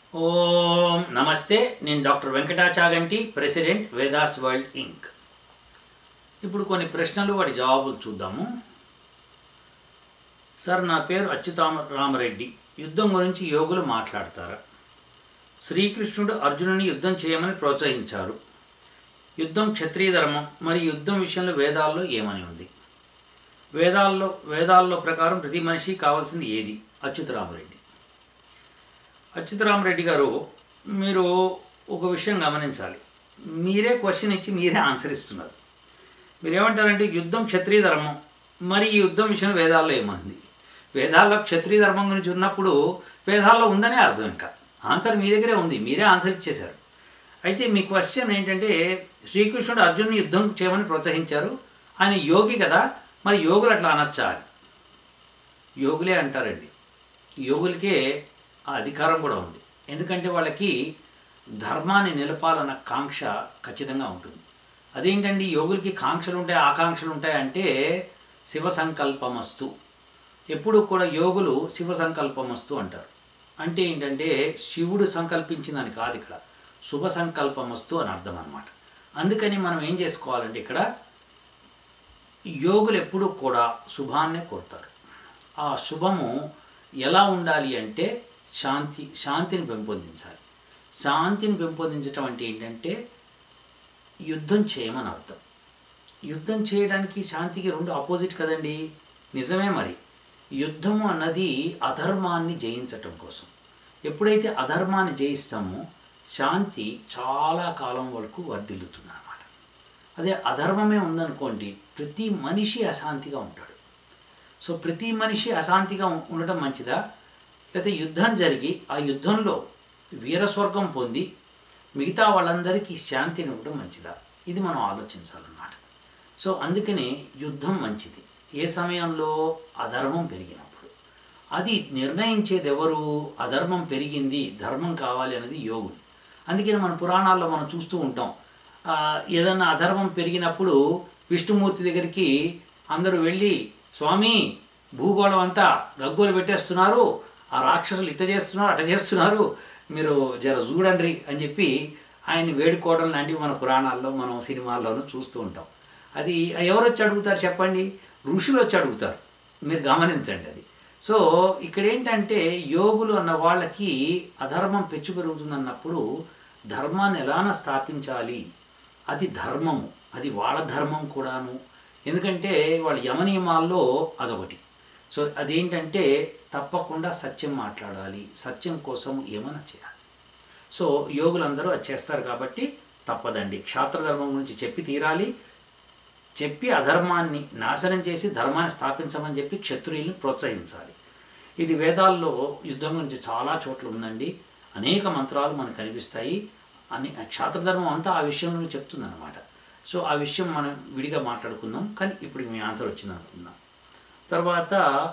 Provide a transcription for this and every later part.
ఓం నమస్తే నేను doctor Venkata Chaganti president Vedas world Inc ఇప్పుడు కొన్ని ప్రశ్నలు వాటి జవాబులు చూద్దాము సార్ నా పేరు అచ్యుతామ రామరెడ్డి యుద్ధం గురించి యోగులు మాట్లాడతారా శ్రీకృష్ణుడు అర్జునుని యుద్ధం చేయమని ప్రోత్సహించారు యుద్ధం క్షత్రియ ధర్మం మరి యుద్ధం విషయంలో వేదాల్లో ఏమని ఉంది వేదాల్లో వేదాల్లో ప్రకారం ప్రతి మనిషి కావాల్సింది ఏది అచ్యుతరామరెడ్డి అచ్యుతరామరెడ్డి గారు మీరు ఒక విషయం గమనించాలి మీరే క్వశ్చన్ ఇచ్చి మీరే ఆన్సర్ ఇస్తున్నారు మీరు ఏమంటారంటే యుద్ధం క్షత్రియ ధర్మం మరి ఈ యుద్ధం విషయం వేదాల్లో ఏమంది వేదాల్లో క్షత్రియ ధర్మం గురించి ఉన్నప్పుడు వేదాల్లో ఉందనే అర్థం ఇంకా ఆన్సర్ మీ దగ్గరే ఉంది మీరే ఆన్సర్ ఇచ్చేశారు అయితే మీ క్వశ్చన్ ఏంటంటే శ్రీకృష్ణుడు అర్జునుని యుద్ధం చేయమని ప్రోత్సహించారు ఆయన యోగి కదా మరి యోగులు అట్లా అనొచ్చా అని యోగులే అంటారండి యోగులకే ఆ అధికారం కూడా ఉంది ఎందుకంటే వాళ్ళకి ధర్మాన్ని నిలపాలన్న కాంక్ష ఖచ్చితంగా ఉంటుంది అదేంటండి యోగులకి కాంక్షలు ఉంటాయి ఆకాంక్షలు ఉంటాయి అంటే శివ సంకల్పమస్తు ఎప్పుడు కూడా యోగులు శివ సంకల్పమస్తు అంటారు అంటే ఏంటంటే శివుడు సంకల్పించిందని కాదు ఇక్కడ శుభ సంకల్పమస్తు అని అర్థం అనమాట అందుకని మనం ఏం చేసుకోవాలంటే ఇక్కడ యోగులు ఎప్పుడూ కూడా శుభాన్నే కోరుతారు ఆ శుభము ఎలా ఉండాలి అంటే శాంతి శాంతిని పెంపొందించాలి శాంతిని పెంపొందించటం అంటే ఏంటంటే యుద్ధం చేయమని అర్థం యుద్ధం చేయడానికి శాంతికి రెండు ఆపోజిట్ కదండి నిజమే మరి యుద్ధము అన్నది అధర్మాన్ని జయించటం కోసం ఎప్పుడైతే అధర్మాన్ని జయిస్తామో శాంతి చాలా కాలం వరకు వర్ధిల్లుతుంది అన్నమాట అదే అధర్మమే ఉందనుకోండి ప్రతి మనిషి అశాంతిగా ఉంటాడు సో ప్రతి మనిషి అశాంతిగా ఉ- ఉండటం మంచిదా లేకపోతే యుద్ధం జరిగి ఆ యుద్ధంలో వీరస్వర్గం పొంది మిగతా వాళ్ళందరికీ శాంతిని ఇవ్వడం మంచిదా ఇది మనం ఆలోచించాలన్నమాట సో అందుకనే యుద్ధం మంచిది ఏ సమయంలో అధర్మం పెరిగినప్పుడు అది నిర్ణయించేది ఎవరు అధర్మం పెరిగింది ధర్మం కావాలి అనేది యోగులు అందుకని మన పురాణాల్లో మనం చూస్తూ ఉంటాం ఆ, ఏదన్నా అధర్మం పెరిగినప్పుడు విష్ణుమూర్తి దగ్గరికి అందరూ వెళ్ళి స్వామి భూగోళం అంతా గగ్గోలు పెట్టేస్తున్నారు ఆ రాక్షసులు ఇట్ట చేస్తున్నారు అట చేస్తున్నారు మీరు జర చూడండి అని చెప్పి ఆయన్ని వేడుకోవడం లాంటివి మన పురాణాల్లో మనం సినిమాల్లోనూ చూస్తూ ఉంటాం అది ఎవరు వచ్చి అడుగుతారు చెప్పండి ఋషులు వచ్చి అడుగుతారు మీరు గమనించండి అది సో ఇక్కడ ఏంటంటే యోగులు అన్న వాళ్ళకి అధర్మం పెచ్చు పెరుగుతుంది అన్నప్పుడు ధర్మాన్ని ఎలాన స్థాపించాలి అది ధర్మము అది వాళ్ళ ధర్మం కూడాను ఎందుకంటే వాళ్ళ యమనియమాల్లో అదొకటి సో అదేంటంటే తప్పకుండా సత్యం మాట్లాడాలి సత్యం కోసం ఏమైనా చేయాలి సో యోగులందరూ అది చేస్తారు కాబట్టి తప్పదండి క్షాత్రధర్మం గురించి చెప్పి తీరాలి చెప్పి అధర్మాన్ని నాశనం చేసి ధర్మాన్ని స్థాపించమని చెప్పి క్షత్రియుల్ని ప్రోత్సహించాలి ఇది వేదాల్లో యుద్ధం గురించి చాలా చోట్ల ఉందండి అనేక మంత్రాలు మనకు కనిపిస్తాయి అని క్షాత్రధర్మం అంతా ఆ విషయంలో చెప్తుందన్నమాట సో ఆ విషయం మనం విడిగా మాట్లాడుకుందాం కానీ ఇప్పుడు మీ ఆన్సర్ వచ్చింది అనుకుందాం తర్వాత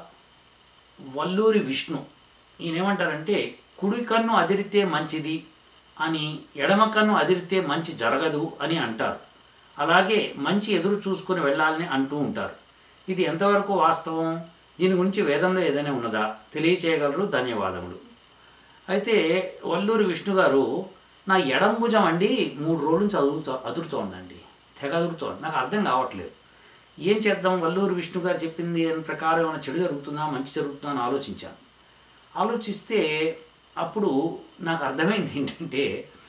వల్లూరి విష్ణు ఈయన ఏమంటారంటే కుడి కన్ను అదిరితే మంచిది అని ఎడమ కన్ను అదిరితే మంచి జరగదు అని అంటారు అలాగే మంచి ఎదురు చూసుకొని వెళ్ళాలని అంటూ ఉంటారు ఇది ఎంతవరకు వాస్తవం దీని గురించి వేదంలో ఏదైనా ఉన్నదా తెలియచేయగలరు ధన్యవాదములు అయితే వల్లూరి విష్ణు గారు నా ఎడం భుజం అండి మూడు రోజుల నుంచి అదుగుతూ అదురుతోందండి తెగ అదురుతోంది నాకు అర్థం కావట్లేదు ఏం చేద్దాం వల్లూరి విష్ణు గారు చెప్పింది దాని ప్రకారం ఏమైనా చెడు జరుగుతుందా మంచి జరుగుతుందా అని ఆలోచించాను ఆలోచిస్తే అప్పుడు నాకు అర్థమైంది ఏంటంటే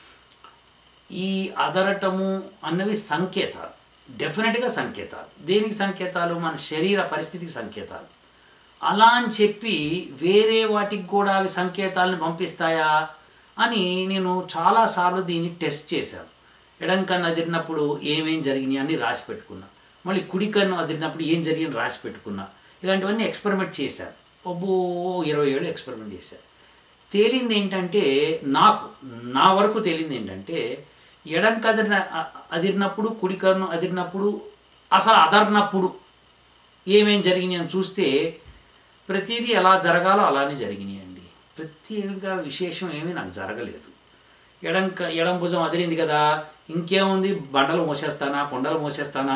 ఈ అదరటము అన్నవి సంకేతాలు డెఫినెట్గా సంకేతాలు దేనికి సంకేతాలు మన శరీర పరిస్థితికి సంకేతాలు అలా అని చెప్పి వేరే వాటికి కూడా అవి సంకేతాలను పంపిస్తాయా అని నేను చాలాసార్లు దీన్ని టెస్ట్ చేశాను ఎడం కన్ను అదిరినప్పుడు ఏమేం జరిగినాయి అని రాసి పెట్టుకున్నా మళ్ళీ కుడి కన్ను అదిరినప్పుడు ఏం జరిగింది రాసి పెట్టుకున్నా ఇలాంటివన్నీ ఎక్స్పెరిమెంట్ చేశాను ఒబ్బో ఇరవై ఏళ్ళు ఎక్స్పెరిమెంట్ చేశాను తేలింది ఏంటంటే నాకు నా వరకు తేలింది ఏంటంటే ఎడం కదిరిన అ- అదిరినప్పుడు కుడి కన్ను అదిరినప్పుడు అసలు అదరినప్పుడు ఏమేం జరిగినాయి అని చూస్తే ప్రతిదీ ఎలా జరగాలో అలానే జరిగినాయి అండి ప్రత్యేకంగా విశేషం ఏమీ నాకు జరగలేదు ఎడం క- ఎడం భుజం అదిరింది కదా ఇంకేముంది బండలు మోసేస్తానా కొండలు మోసేస్తానా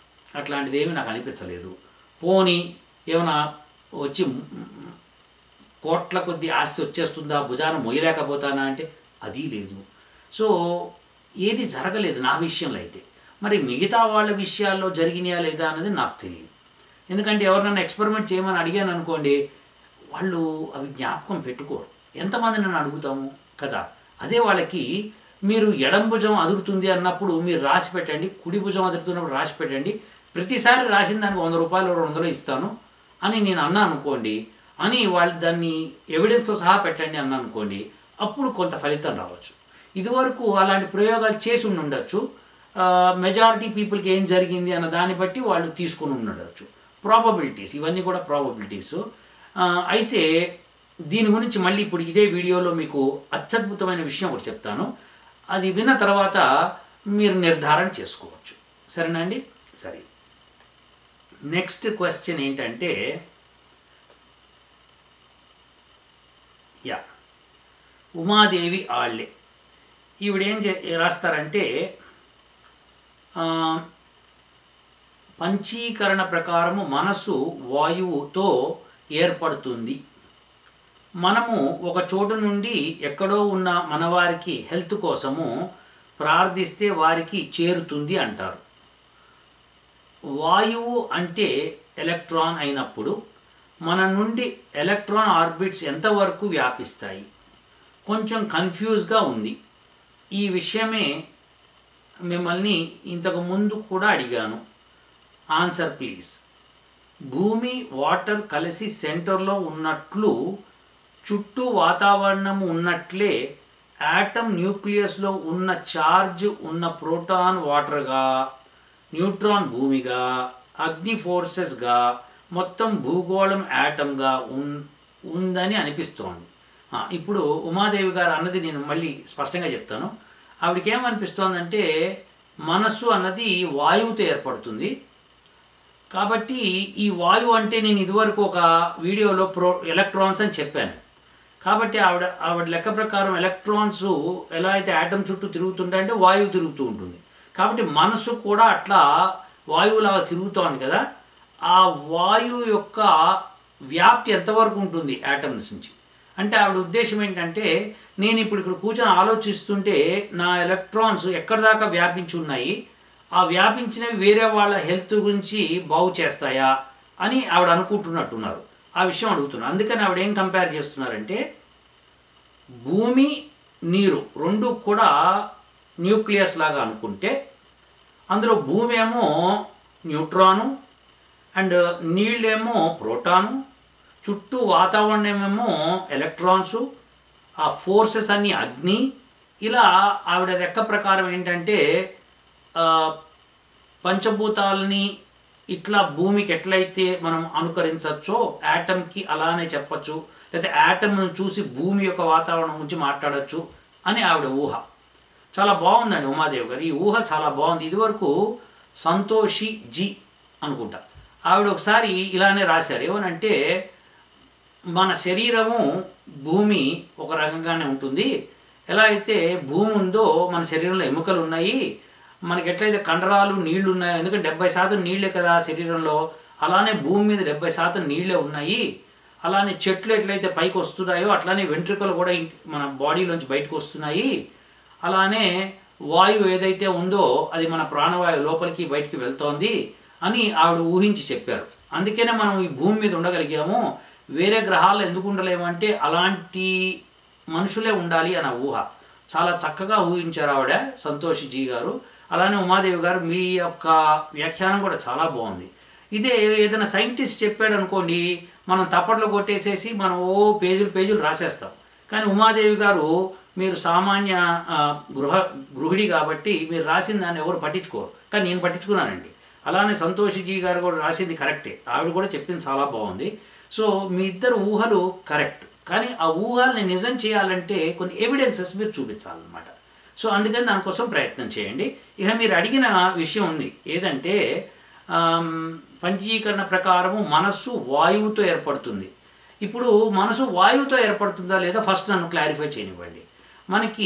అట్లాంటిది ఏమీ నాకు అనిపించలేదు పోని ఏమైనా వచ్చి కోట్ల కొద్ది ఆస్తి వచ్చేస్తుందా భుజాన మొయ్యలేకపోతానా అంటే అది లేదు సో ఏది జరగలేదు నా విషయంలో అయితే మరి మిగతా వాళ్ళ విషయాల్లో జరిగినాయా లేదా అనేది నాకు తెలియదు ఎందుకంటే ఎవరినైనా ఎక్స్పెరిమెంట్ చేయమని అడిగాను అనుకోండి వాళ్ళు అవి జ్ఞాపకం పెట్టుకోరు ఎంతమంది నన్ను అడుగుతాము కదా అదే వాళ్ళకి మీరు ఎడం భుజం అదురుతుంది అన్నప్పుడు మీరు రాసి పెట్టండి కుడి భుజం అదురుతున్నప్పుడు రాసి పెట్టండి ప్రతిసారి రాసిన దానికి వంద రూపాయలు రెండు వందలు ఇస్తాను అని నేను అన్నా అనుకోండి అని వాళ్ళు దాన్ని ఎవిడెన్స్తో సహా పెట్టండి అన్నా అనుకోండి అప్పుడు కొంత ఫలితం రావచ్చు ఇదివరకు అలాంటి ప్రయోగాలు చేసి ఉండి ఉండొచ్చు మెజారిటీ పీపుల్కి ఏం జరిగింది అన్న దాన్ని బట్టి వాళ్ళు తీసుకుని ఉండవచ్చు ప్రాబబిలిటీస్ ఇవన్నీ కూడా ప్రాబబిలిటీస్ అయితే దీని గురించి మళ్ళీ ఇప్పుడు ఇదే వీడియోలో మీకు అత్యద్భుతమైన విషయం ఒకటి చెప్తాను అది విన్న తర్వాత మీరు నిర్ధారణ చేసుకోవచ్చు సరేనా అండి సరే నెక్స్ట్ క్వశ్చన్ ఏంటంటే యా ఉమాదేవి ఆళ్ళే ఈవిడేం చే రాస్తారంటే ఆ, పంచీకరణ ప్రకారము మనసు వాయువుతో ఏర్పడుతుంది మనము ఒక చోటు నుండి ఎక్కడో ఉన్న మనవారికి హెల్త్ కోసము ప్రార్థిస్తే వారికి చేరుతుంది అంటారు వాయువు అంటే ఎలక్ట్రాన్ అయినప్పుడు మన నుండి ఎలక్ట్రాన్ ఆర్బిట్స్ ఎంతవరకు వ్యాపిస్తాయి కొంచెం కన్ఫ్యూజ్గా ఉంది ఈ విషయమే మిమ్మల్ని ఇంతకు ముందు కూడా అడిగాను ఆన్సర్ ప్లీజ్ భూమి వాటర్ కలిసి సెంటర్లో ఉన్నట్లు చుట్టూ వాతావరణం ఉన్నట్లే యాటమ్ న్యూక్లియస్లో ఉన్న ఛార్జ్ ఉన్న ప్రోటాన్ వాటర్గా న్యూట్రాన్ భూమిగా అగ్ని ఫోర్సెస్గా మొత్తం భూగోళం యాటమ్గా ఉన్ ఉందని అనిపిస్తోంది ఆ, ఇప్పుడు ఉమాదేవి గారు అన్నది నేను మళ్ళీ స్పష్టంగా చెప్తాను ఆవిడకి ఏమనిపిస్తోందంటే మనస్సు అన్నది వాయువుతో ఏర్పడుతుంది కాబట్టి ఈ వాయువు అంటే నేను ఇదివరకు ఒక వీడియోలో ప్రో ఎలక్ట్రాన్స్ అని చెప్పాను కాబట్టి ఆవిడ ఆవిడ లెక్క ప్రకారం ఎలక్ట్రాన్స్ ఎలా అయితే యాటమ్ చుట్టూ తిరుగుతుంటాయంటే వాయువు తిరుగుతూ ఉంటుంది కాబట్టి మనసు కూడా అట్లా వాయువులాగా తిరుగుతోంది కదా ఆ వాయువు యొక్క వ్యాప్తి ఎంతవరకు ఉంటుంది యాటమ్స్ నుంచి అంటే ఆవిడ ఉద్దేశం ఏంటంటే నేను ఇప్పుడు ఇక్కడ కూర్చొని ఆలోచిస్తుంటే నా ఎలక్ట్రాన్స్ ఎక్కడి దాకా వ్యాపించి ఉన్నాయి ఆ వ్యాపించినవి వేరే వాళ్ళ హెల్త్ గురించి బాగు చేస్తాయా అని ఆవిడ అనుకుంటున్నట్టున్నారు ఆ విషయం అడుగుతున్నారు అందుకని ఆవిడ ఏం కంపేర్ చేస్తున్నారంటే భూమి నీరు రెండు కూడా న్యూక్లియస్ లాగా అనుకుంటే అందులో భూమి ఏమో న్యూట్రాను అండ్ నీళ్ళేమో ప్రోటాను చుట్టూ వాతావరణమేమో ఎలక్ట్రాన్సు ఆ ఫోర్సెస్ అన్నీ అగ్ని ఇలా ఆవిడ లెక్క ప్రకారం ఏంటంటే ఆ, పంచభూతాలని ఇట్లా భూమికి ఎట్లయితే మనం అనుకరించవచ్చో యాటమ్కి అలానే చెప్పచ్చు లేదా యాటమ్ను చూసి భూమి యొక్క వాతావరణం గురించి మాట్లాడచ్చు అని ఆవిడ ఊహ చాలా బాగుందండి ఉమాదేవి గారు ఈ ఊహ చాలా బాగుంది ఇదివరకు సంతోషి జీ అనుకుంటా ఆవిడ ఒకసారి ఇలానే రాశారు ఏమనంటే మన శరీరము భూమి ఒక రకంగానే ఉంటుంది ఎలా అయితే భూమి ఉందో మన శరీరంలో ఎముకలు ఉన్నాయి మనకి ఎట్లయితే కండరాలు నీళ్లు ఉన్నాయో ఎందుకంటే డెబ్బై శాతం నీళ్ళే కదా శరీరంలో అలానే భూమి మీద డెబ్బై శాతం నీళ్ళే ఉన్నాయి అలానే చెట్లు ఎట్లయితే పైకి వస్తున్నాయో అట్లానే వెంట్రుకలు కూడా ఇం- మన బాడీలోంచి బయటకు వస్తున్నాయి అలానే వాయువు ఏదైతే ఉందో అది మన ప్రాణవాయువు లోపలికి బయటికి వెళ్తోంది అని ఆవిడ ఊహించి చెప్పారు అందుకనే మనం ఈ భూమి మీద ఉండగలిగాము వేరే గ్రహాల్లో ఎందుకు ఉండలేమంటే అలాంటి మనుషులే ఉండాలి అన్న ఊహ చాలా చక్కగా ఊహించారు ఆవిడ సంతోష్ జీ గారు అలానే ఉమాదేవి గారు మీ యొక్క వ్యాఖ్యానం కూడా చాలా బాగుంది ఇదే ఏదైనా సైంటిస్ట్ చెప్పాడు అనుకోండి మనం తప్పట్లో కొట్టేసేసి మనం ఓ పేజీలు పేజీలు రాసేస్తాం కానీ ఉమాదేవి గారు మీరు సామాన్య ఆ, గృహ గృహిణి కాబట్టి మీరు రాసిన దాన్ని ఎవరు పట్టించుకోరు కానీ నేను పట్టించుకున్నానండి అలానే సంతోషిజీ గారు కూడా రాసింది కరెక్టే ఆవిడ కూడా చెప్పింది చాలా బాగుంది సో మీ ఇద్దరు ఊహలు కరెక్ట్ కానీ ఆ ఊహల్ని నిజం చేయాలంటే కొన్ని ఎవిడెన్సెస్ మీరు చూపించాలన్నమాట సో అందుకని దానికోసం ప్రయత్నం చేయండి ఇక మీరు అడిగిన విషయం ఉంది ఏదంటే ఆమ్, పంచీకరణ ప్రకారము మనస్సు వాయువుతో ఏర్పడుతుంది ఇప్పుడు మనసు వాయువుతో ఏర్పడుతుందా లేదా ఫస్ట్ నన్ను క్లారిఫై చేయనివ్వండి మనకి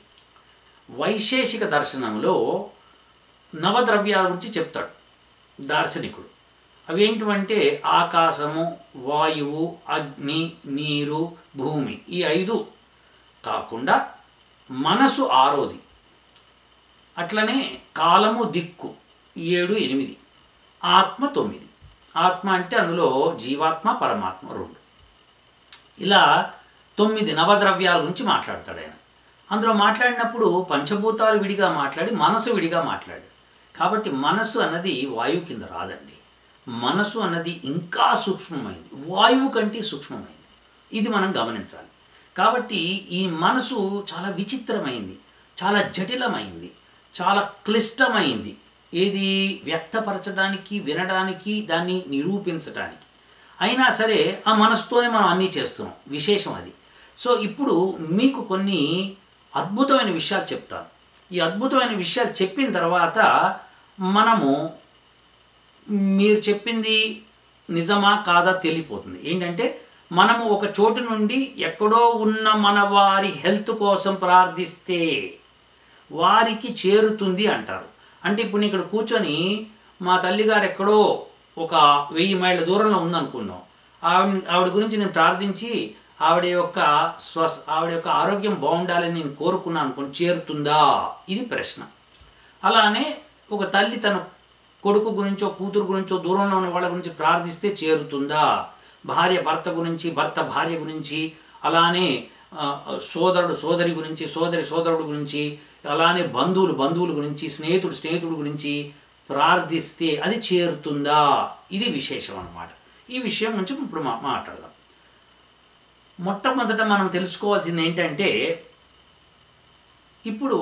వైశేషిక దర్శనంలో నవద్రవ్యాల గురించి చెప్తాడు దార్శనికుడు అవి ఏంటంటే ఆకాశము వాయువు అగ్ని నీరు భూమి ఈ ఐదు కాకుండా మనసు ఆరోది అట్లనే కాలము దిక్కు ఏడు ఎనిమిది ఆత్మ తొమ్మిది ఆత్మ అంటే అందులో జీవాత్మ పరమాత్మ రెండు ఇలా తొమ్మిది నవద్రవ్యాల గురించి మాట్లాడతాడు ఆయన అందులో మాట్లాడినప్పుడు పంచభూతాలు విడిగా మాట్లాడి మనసు విడిగా మాట్లాడు కాబట్టి మనసు అన్నది వాయువు కింద రాదండి మనసు అన్నది ఇంకా సూక్ష్మమైంది వాయువు కంటే సూక్ష్మమైంది ఇది మనం గమనించాలి కాబట్టి ఈ మనసు చాలా విచిత్రమైంది చాలా జటిలమైంది చాలా క్లిష్టమైంది ఏది వ్యక్తపరచడానికి వినడానికి దాన్ని నిరూపించడానికి అయినా సరే ఆ మనసుతోనే మనం అన్నీ చేస్తున్నాం విశేషం అది సో ఇప్పుడు మీకు కొన్ని అద్భుతమైన విషయాలు చెప్తాను ఈ అద్భుతమైన విషయాలు చెప్పిన తర్వాత మనము మీరు చెప్పింది నిజమా కాదా తెలియపోతుంది ఏంటంటే మనము ఒక చోటు నుండి ఎక్కడో ఉన్న మన వారి హెల్త్ కోసం ప్రార్థిస్తే వారికి చేరుతుంది అంటారు అంటే ఇప్పుడు నేను ఇక్కడ కూర్చొని మా తల్లిగారు ఎక్కడో ఒక వెయ్యి మైళ్ళ దూరంలో ఉందనుకుందాం ఆవిడ ఆవిడ గురించి నేను ప్రార్థించి ఆవిడ యొక్క స్వస్ ఆవిడ యొక్క ఆరోగ్యం బాగుండాలని నేను కోరుకున్నాను అనుకోండి చేరుతుందా ఇది ప్రశ్న అలానే ఒక తల్లి తన కొడుకు గురించో కూతురు గురించో దూరంలో ఉన్న వాళ్ళ గురించి ప్రార్థిస్తే చేరుతుందా భార్య భర్త గురించి భర్త భార్య గురించి అలానే ఆ, సోదరుడు సోదరి గురించి సోదరి సోదరుడు గురించి అలానే బంధువులు బంధువుల గురించి స్నేహితుడు స్నేహితుడు గురించి ప్రార్థిస్తే అది చేరుతుందా ఇది విశేషం అన్నమాట ఈ విషయం గురించి ఇప్పుడు మా మాట్లాడదాం మొట్టమొదట మనం తెలుసుకోవాల్సింది ఏంటంటే ఇప్పుడు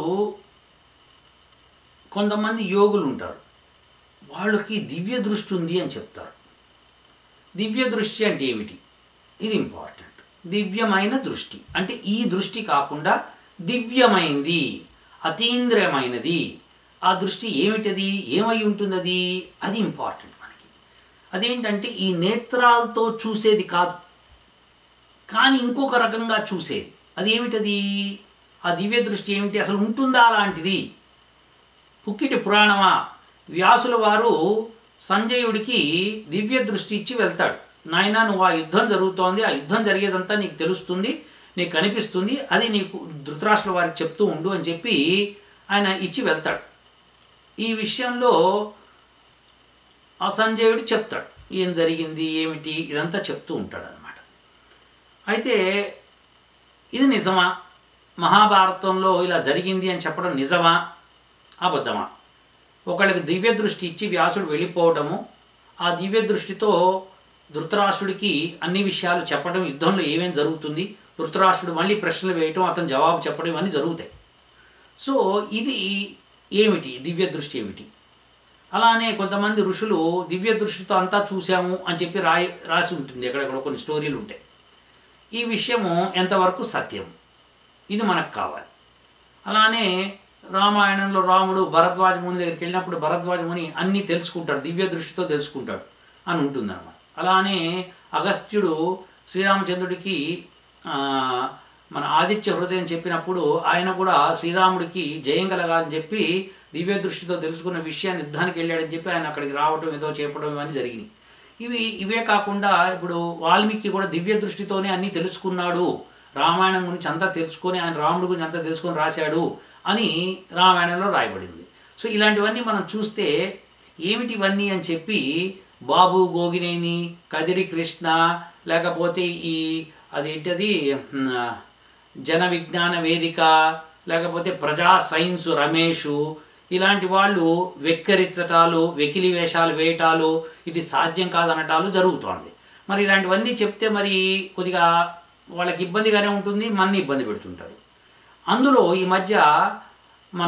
కొంతమంది యోగులు ఉంటారు వాళ్ళకి దివ్య దృష్టి ఉంది అని చెప్తారు దివ్య దృష్టి అంటే ఏమిటి ఇది ఇంపార్టెంట్ దివ్యమైన దృష్టి అంటే ఈ దృష్టి కాకుండా దివ్యమైంది అతీంద్రియమైనది ఆ దృష్టి ఏమిటది ఏమై ఉంటుంది అది అది ఇంపార్టెంట్ మనకి అదేంటంటే ఈ నేత్రాలతో చూసేది కాదు కానీ ఇంకొక రకంగా చూసేది అది ఏమిటది ఆ దివ్య దృష్టి ఏమిటి అసలు ఉంటుందా అలాంటిది పుక్కిటి పురాణమా వ్యాసుల వారు సంజయుడికి దివ్య దృష్టి ఇచ్చి వెళ్తాడు నాయనా నువ్వు ఆ యుద్ధం జరుగుతోంది ఆ యుద్ధం జరిగేదంతా నీకు తెలుస్తుంది నీకు కనిపిస్తుంది అది నీకు ధృతరాష్ట్ర వారికి చెప్తూ ఉండు అని చెప్పి ఆయన ఇచ్చి వెళ్తాడు ఈ విషయంలో ఆ సంజయుడు చెప్తాడు ఏం జరిగింది ఏమిటి ఇదంతా చెప్తూ ఉంటాడు అనమాట అయితే ఇది నిజమా మహాభారతంలో ఇలా జరిగింది అని చెప్పడం నిజమా అబద్ధమా ఒకళ్ళకి దివ్య దృష్టి ఇచ్చి వ్యాసుడు వెళ్ళిపోవడము ఆ దివ్య దృష్టితో ధృతరాష్ట్రుడికి అన్ని విషయాలు చెప్పడం యుద్ధంలో ఏమేం జరుగుతుంది ధృతరాష్ట్రుడు మళ్ళీ ప్రశ్నలు వేయటం అతను జవాబు చెప్పడం ఇవన్నీ జరుగుతాయి సో ఇది ఏమిటి దివ్య దృష్టి ఏమిటి అలానే కొంతమంది ఋషులు దివ్య దృష్టితో అంతా చూసాము అని చెప్పి రాయి రాసి ఉంటుంది ఎక్కడెక్కడ కొన్ని స్టోరీలు ఉంటాయి ఈ విషయము ఎంతవరకు సత్యం ఇది మనకు కావాలి అలానే రామాయణంలో రాముడు భరద్వాజ ముని దగ్గరికి వెళ్ళినప్పుడు భరద్వాజ ముని అన్నీ తెలుసుకుంటాడు దివ్య దృష్టితో తెలుసుకుంటాడు అని ఉంటుందన్నమాట అలానే అగస్త్యుడు శ్రీరామచంద్రుడికి ఆ, మన ఆదిత్య హృదయం చెప్పినప్పుడు ఆయన కూడా శ్రీరాముడికి జయం కలగాలని చెప్పి దివ్య దృష్టితో తెలుసుకున్న విషయాన్ని యుద్ధానికి వెళ్ళాడని చెప్పి ఆయన అక్కడికి రావటం ఏదో చెప్పడం ఇవన్నీ జరిగినాయి ఇవి ఇవే కాకుండా ఇప్పుడు వాల్మీకి కూడా దివ్య దృష్టితోనే అన్నీ తెలుసుకున్నాడు రామాయణం గురించి అంతా తెలుసుకొని ఆయన రాముడి గురించి అంతా తెలుసుకొని రాశాడు అని రామాయణంలో రాయబడింది సో ఇలాంటివన్నీ మనం చూస్తే ఏమిటి ఇవన్నీ అని చెప్పి బాబు గోగినేని కదిరి కృష్ణ లేకపోతే ఈ అదేంటది ఉమ్, జన విజ్ఞాన వేదిక లేకపోతే ప్రజా సైన్స్ రమేషు ఇలాంటి వాళ్ళు వెక్కరించటాలు వెకిలి వేషాలు వేయటాలు ఇది సాధ్యం కాదనటాలు జరుగుతోంది మరి ఇలాంటివన్నీ చెప్తే మరి కొద్దిగా వాళ్ళకి ఇబ్బందిగానే ఉంటుంది మన్ని ఇబ్బంది పెడుతుంటారు అందులో ఈ మధ్య మన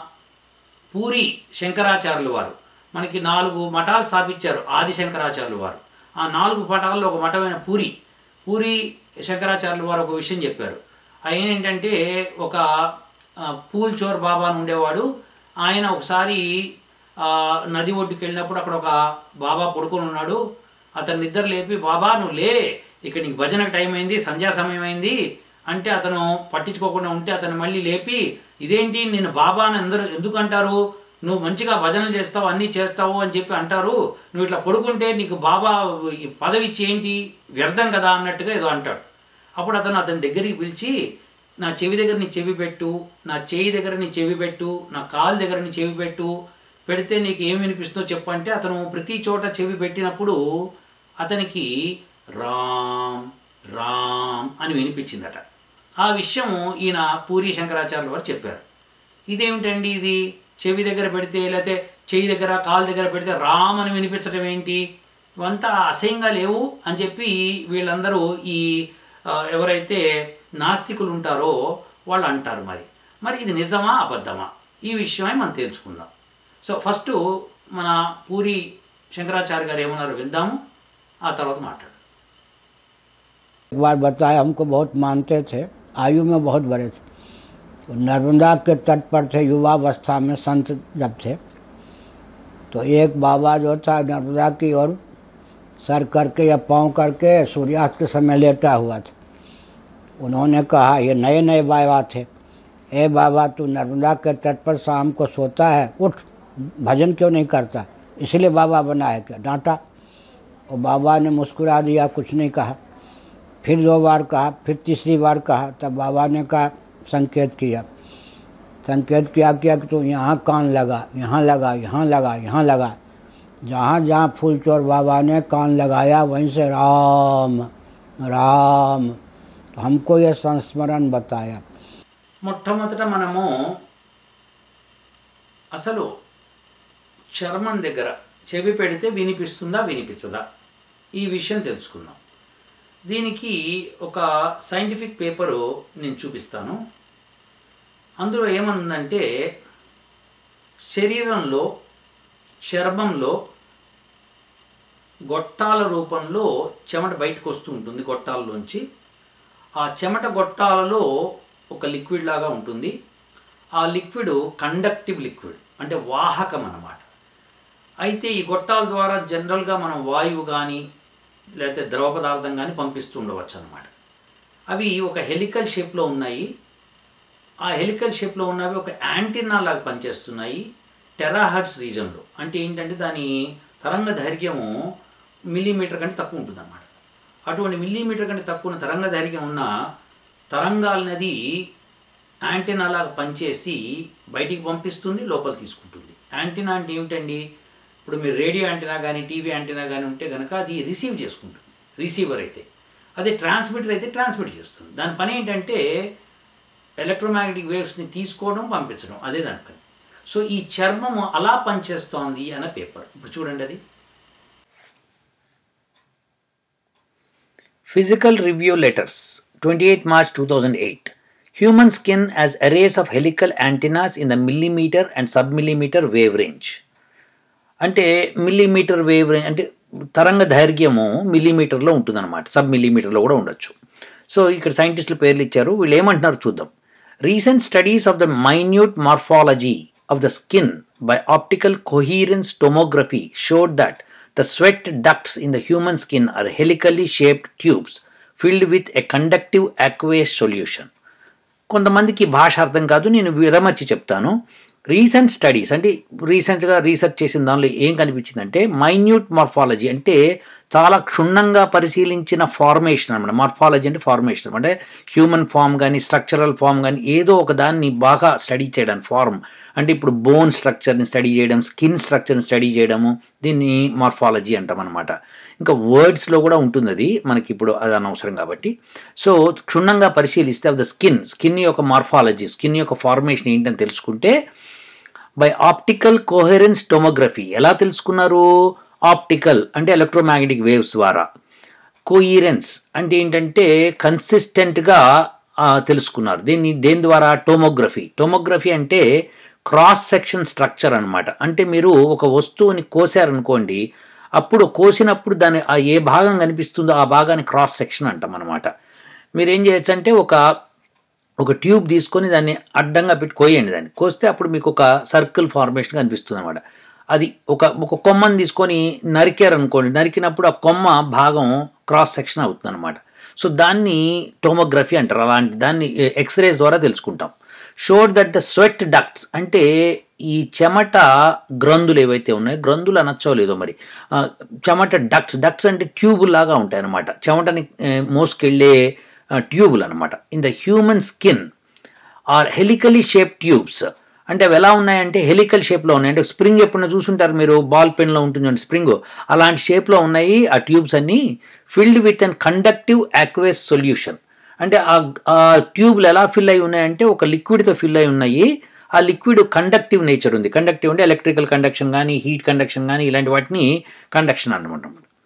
పూరి శంకరాచార్యులు వారు మనకి నాలుగు మఠాలు స్థాపించారు ఆది శంకరాచార్యులు వారు ఆ నాలుగు మఠాల్లో ఒక మఠమైన పూరి పూరి శంకరాచార్యులు వారు ఒక విషయం చెప్పారు ఆయన ఏంటంటే ఒక ఆ, పూల్ చోర్ బాబా అని ఉండేవాడు ఆయన ఒకసారి ఆ, నది ఒడ్డుకి వెళ్ళినప్పుడు అక్కడ ఒక బాబా పడుకొని ఉన్నాడు అతను నిద్ర లేపి బాబా నువ్వు లే ఇక్కడ నీకు భజనకు టైం అయింది సంధ్యా సమయం అయింది అంటే అతను పట్టించుకోకుండా ఉంటే అతను మళ్ళీ లేపి ఇదేంటి నేను బాబా అని అందరూ ఎందుకు అంటారు నువ్వు మంచిగా భజనలు చేస్తావు అన్నీ చేస్తావు అని చెప్పి అంటారు నువ్వు ఇట్లా పడుకుంటే నీకు బాబా ఈ పదవి ఇచ్చి ఏంటి వ్యర్థం కదా అన్నట్టుగా ఏదో అంటాడు అప్పుడు అతను అతని దగ్గరికి పిలిచి నా చెవి దగ్గర నీ చెవి పెట్టు నా చేయి దగ్గర నీ చెవి పెట్టు నా కాలు దగ్గర నీ చెవి పెట్టు పెడితే నీకు ఏం వినిపిస్తుందో చెప్పు అంటే అతను ప్రతి చోట చెవి పెట్టినప్పుడు అతనికి రామ్ రామ్ అని వినిపించిందట ఆ విషయం ఈయన పూరి శంకరాచార్యుల వారు చెప్పారు ఇదేమిటండి ఇది చెవి దగ్గర పెడితే లేకపోతే చెయ్యి దగ్గర కాలు దగ్గర పెడితే రామ్ అని వినిపించడం ఏంటి ఇవంతా అసహ్యంగా లేవు అని చెప్పి వీళ్ళందరూ ఈ ఆ, ఎవరైతే నాస్తికులు ఉంటారో వాళ్ళు అంటారు మరి మరి ఇది నిజమా అబద్ధమా ఈ విషయమై మనం తెలుసుకుందాం సో ఫస్ట్ మన పూరి శంకరాచార్య గారు ఏమన్నారో విందాము ఆ తర్వాత మాట్లాడు एक बार बताया हमको बहुत मानते थे आयु में बहुत बड़े थे तो नर्मदा के तट पर थे युवावस्था में संत जब थे तो एक बाबा जो था नर्मदा की ओर सर करके या पाँव करके सूर्यास्त के समय लेटा हुआ था उन्होंने कहा ये नए नए बाबा थे ए बाबा तू नर्मदा के तट पर शाम को सोता है उठ भजन क्यों नहीं करता इसलिए बाबा बना है क्या डांटा और बाबा ने मुस्कुरा दिया कुछ नहीं कहा फिर दो बार कहा फिर तीसरी बार कहा तब बाबा ने कहा संकेत किया संकेत किया किया कि तू यहाँ कान लगा यहाँ लगा यहाँ लगा यहाँ लगा जहाँ जहाँ फूल चोर बाबा ने कान लगाया वहीं से राम राम तो हमको ये संस्मरण बताया మొట్టమొదట మనము అసలు చర్మం దగ్గర చెవి పెడితే వినిపిస్తుందా వినిపించదా ఈ విషయం తెలుసుకుందాం దీనికి ఒక సైంటిఫిక్ పేపరు నేను చూపిస్తాను అందులో ఏమనుందంటే శరీరంలో చర్మంలో గొట్టాల రూపంలో చెమట బయటకు వస్తూ ఉంటుంది గొట్టాలలోంచి ఆ చెమట గొట్టాలలో ఒక లిక్విడ్ లాగా ఉంటుంది ఆ లిక్విడ్ కండక్టివ్ లిక్విడ్ అంటే వాహకం అన్నమాట అయితే ఈ గొట్టాల ద్వారా జనరల్గా మనం వాయువు కానీ లేకపోతే ద్రవ పదార్థం కానీ పంపిస్తూ ఉండవచ్చు అనమాట అవి ఒక హెలికల్ షేప్లో ఉన్నాయి ఆ హెలికల్ షేప్లో ఉన్నవి ఒక యాంటీనా లాగా పనిచేస్తున్నాయి టెరాహర్ట్స్ రీజన్లో అంటే ఏంటంటే దాని తరంగ దైర్ఘ్యము మిల్లీమీటర్ కంటే తక్కువ ఉంటుంది అన్నమాట అటువంటి మిల్లీమీటర్ కంటే తక్కువ ఉన్న తరంగ దైర్ఘ్యం ఉన్న తరంగాలనది యాంటీనా లాగా పనిచేసి బయటికి పంపిస్తుంది లోపల తీసుకుంటుంది యాంటీనా అంటే ఏమిటండి ఇప్పుడు మీరు రేడియో యాంటీనా కానీ టీవీ యాంటీనా కానీ ఉంటే కనుక అది రిసీవ్ చేసుకుంటుంది రిసీవర్ అయితే అదే ట్రాన్స్మిటర్ అయితే ట్రాన్స్మిట్ చేస్తుంది దాని పని ఏంటంటే ఎలక్ట్రోమాగ్నెటిక్ వేవ్స్ని తీసుకోవడం పంపించడం అదే దాని పని సో ఈ చర్మము అలా పనిచేస్తోంది అన్న పేపర్ ఇప్పుడు చూడండి అది Physical Review Letters, 28 March 2008. Human skin has arrays of helical antennas in the millimeter and submillimeter wave range. అంటే మిల్లీమీటర్ వేవ్ రేంజ్ అంటే తరంగ దైర్ఘ్యము మిల్లీమీటర్లో ఉంటుందన్నమాట సబ్ మిల్లీమీటర్లో కూడా ఉండొచ్చు సో ఇక్కడ సైంటిస్టులు పేర్లు ఇచ్చారు వీళ్ళు ఏమంటున్నారు చూద్దాం recent studies of the minute morphology of the skin by optical coherence tomography showed that the sweat ducts in the human skin are helically shaped tubes filled with a conductive aqueous solution. కొంతమందికి భాష అర్థం కాదు నేను విరమర్చి చెప్తాను recent studies అంటే రీసెంట్గా research చేసిన దానిలో ఏం కనిపించిందంటే మైన్యూట్ మార్ఫాలజీ అంటే చాలా క్షుణ్ణంగా పరిశీలించిన ఫార్మేషన్ అనమాట మార్ఫాలజీ అంటే ఫార్మేషన్ అంటే హ్యూమన్ ఫామ్ కానీ స్ట్రక్చరల్ ఫామ్ కానీ ఏదో ఒక దాన్ని బాగా స్టడీ చేయడానికి ఫార్మ్ అంటే ఇప్పుడు బోన్ స్ట్రక్చర్ని స్టడీ చేయడం స్కిన్ స్ట్రక్చర్ని స్టడీ చేయడము దీన్ని మార్ఫాలజీ అంటాం అనమాట ఇంకా వర్డ్స్లో కూడా ఉంటుంది అది మనకి ఇప్పుడు అది అనవసరం కాబట్టి సో క్షుణ్ణంగా పరిశీలిస్తే ఆఫ్ ద స్కిన్ స్కిన్ యొక్క మార్ఫాలజీ స్కిన్ యొక్క ఫార్మేషన్ ఏంటని తెలుసుకుంటే బై ఆప్టికల్ కోహెరెన్స్ టొమోగ్రఫీ ఎలా తెలుసుకున్నారు ఆప్టికల్ అంటే ఎలక్ట్రోమాగ్నెటిక్ వేవ్స్ ద్వారా కోయిరెన్స్ అంటే ఏంటంటే కన్సిస్టెంట్గా తెలుసుకున్నారు దీన్ని దేని ద్వారా టోమోగ్రఫీ టోమోగ్రఫీ అంటే క్రాస్ సెక్షన్ స్ట్రక్చర్ అనమాట అంటే మీరు ఒక వస్తువుని కోసారనుకోండి అప్పుడు కోసినప్పుడు దాని ఆ ఏ భాగం కనిపిస్తుందో ఆ భాగాన్ని క్రాస్ సెక్షన్ అంటాం అనమాట మీరు ఏం చేయొచ్చు అంటే ఒక ఒక ట్యూబ్ తీసుకొని దాన్ని అడ్డంగా పెట్టి కోయండి దాన్ని కోస్తే అప్పుడు మీకు ఒక సర్కిల్ ఫార్మేషన్ కనిపిస్తుంది అనమాట అది ఒక ఒక కొమ్మని తీసుకొని నరికారనుకోండి నరికినప్పుడు ఆ కొమ్మ భాగం క్రాస్ సెక్షన్ అవుతుంది అనమాట సో దాన్ని టోమోగ్రఫీ అంటారు అలాంటి దాన్ని ఎక్స్రేస్ ద్వారా తెలుసుకుంటాం showed that the sweat ducts అంటే ఈ చెమట గ్రంథులు ఏవైతే ఉన్నాయో గ్రంథులు అనొచ్చో లేదో మరి ఆ, చెమట డక్ట్స్ డక్ట్స్ అంటే ట్యూబుల్ లాగా ఉంటాయి అన్నమాట చెమటని ఏ, మోసుకెళ్ళే ట్యూబుల్ అనమాట in the human skin are helically shape tubes అంటే అవి ఎలా ఉన్నాయంటే హెలికల్ షేప్లో ఉన్నాయి అంటే స్ప్రింగ్ ఎప్పుడైనా చూసుంటారు మీరు బాల్ పెన్లో ఉంటుంది స్ప్రింగ్ అలాంటి షేప్లో ఉన్నాయి ఆ ట్యూబ్స్ అన్నీ filled with an conductive aqueous solution అంటే ఆ ఆ ట్యూబ్లు ఎలా ఫిల్ అయి ఉన్నాయంటే ఒక లిక్విడ్తో ఫిల్ అయి ఉన్నాయి ఆ లిక్విడ్ కండక్టివ్ నేచర్ ఉంది కండక్టివ్ అంటే ఎలక్ట్రికల్ కండక్షన్ కానీ హీట్ కండక్షన్ కానీ ఇలాంటి వాటిని కండక్షన్ అనమాట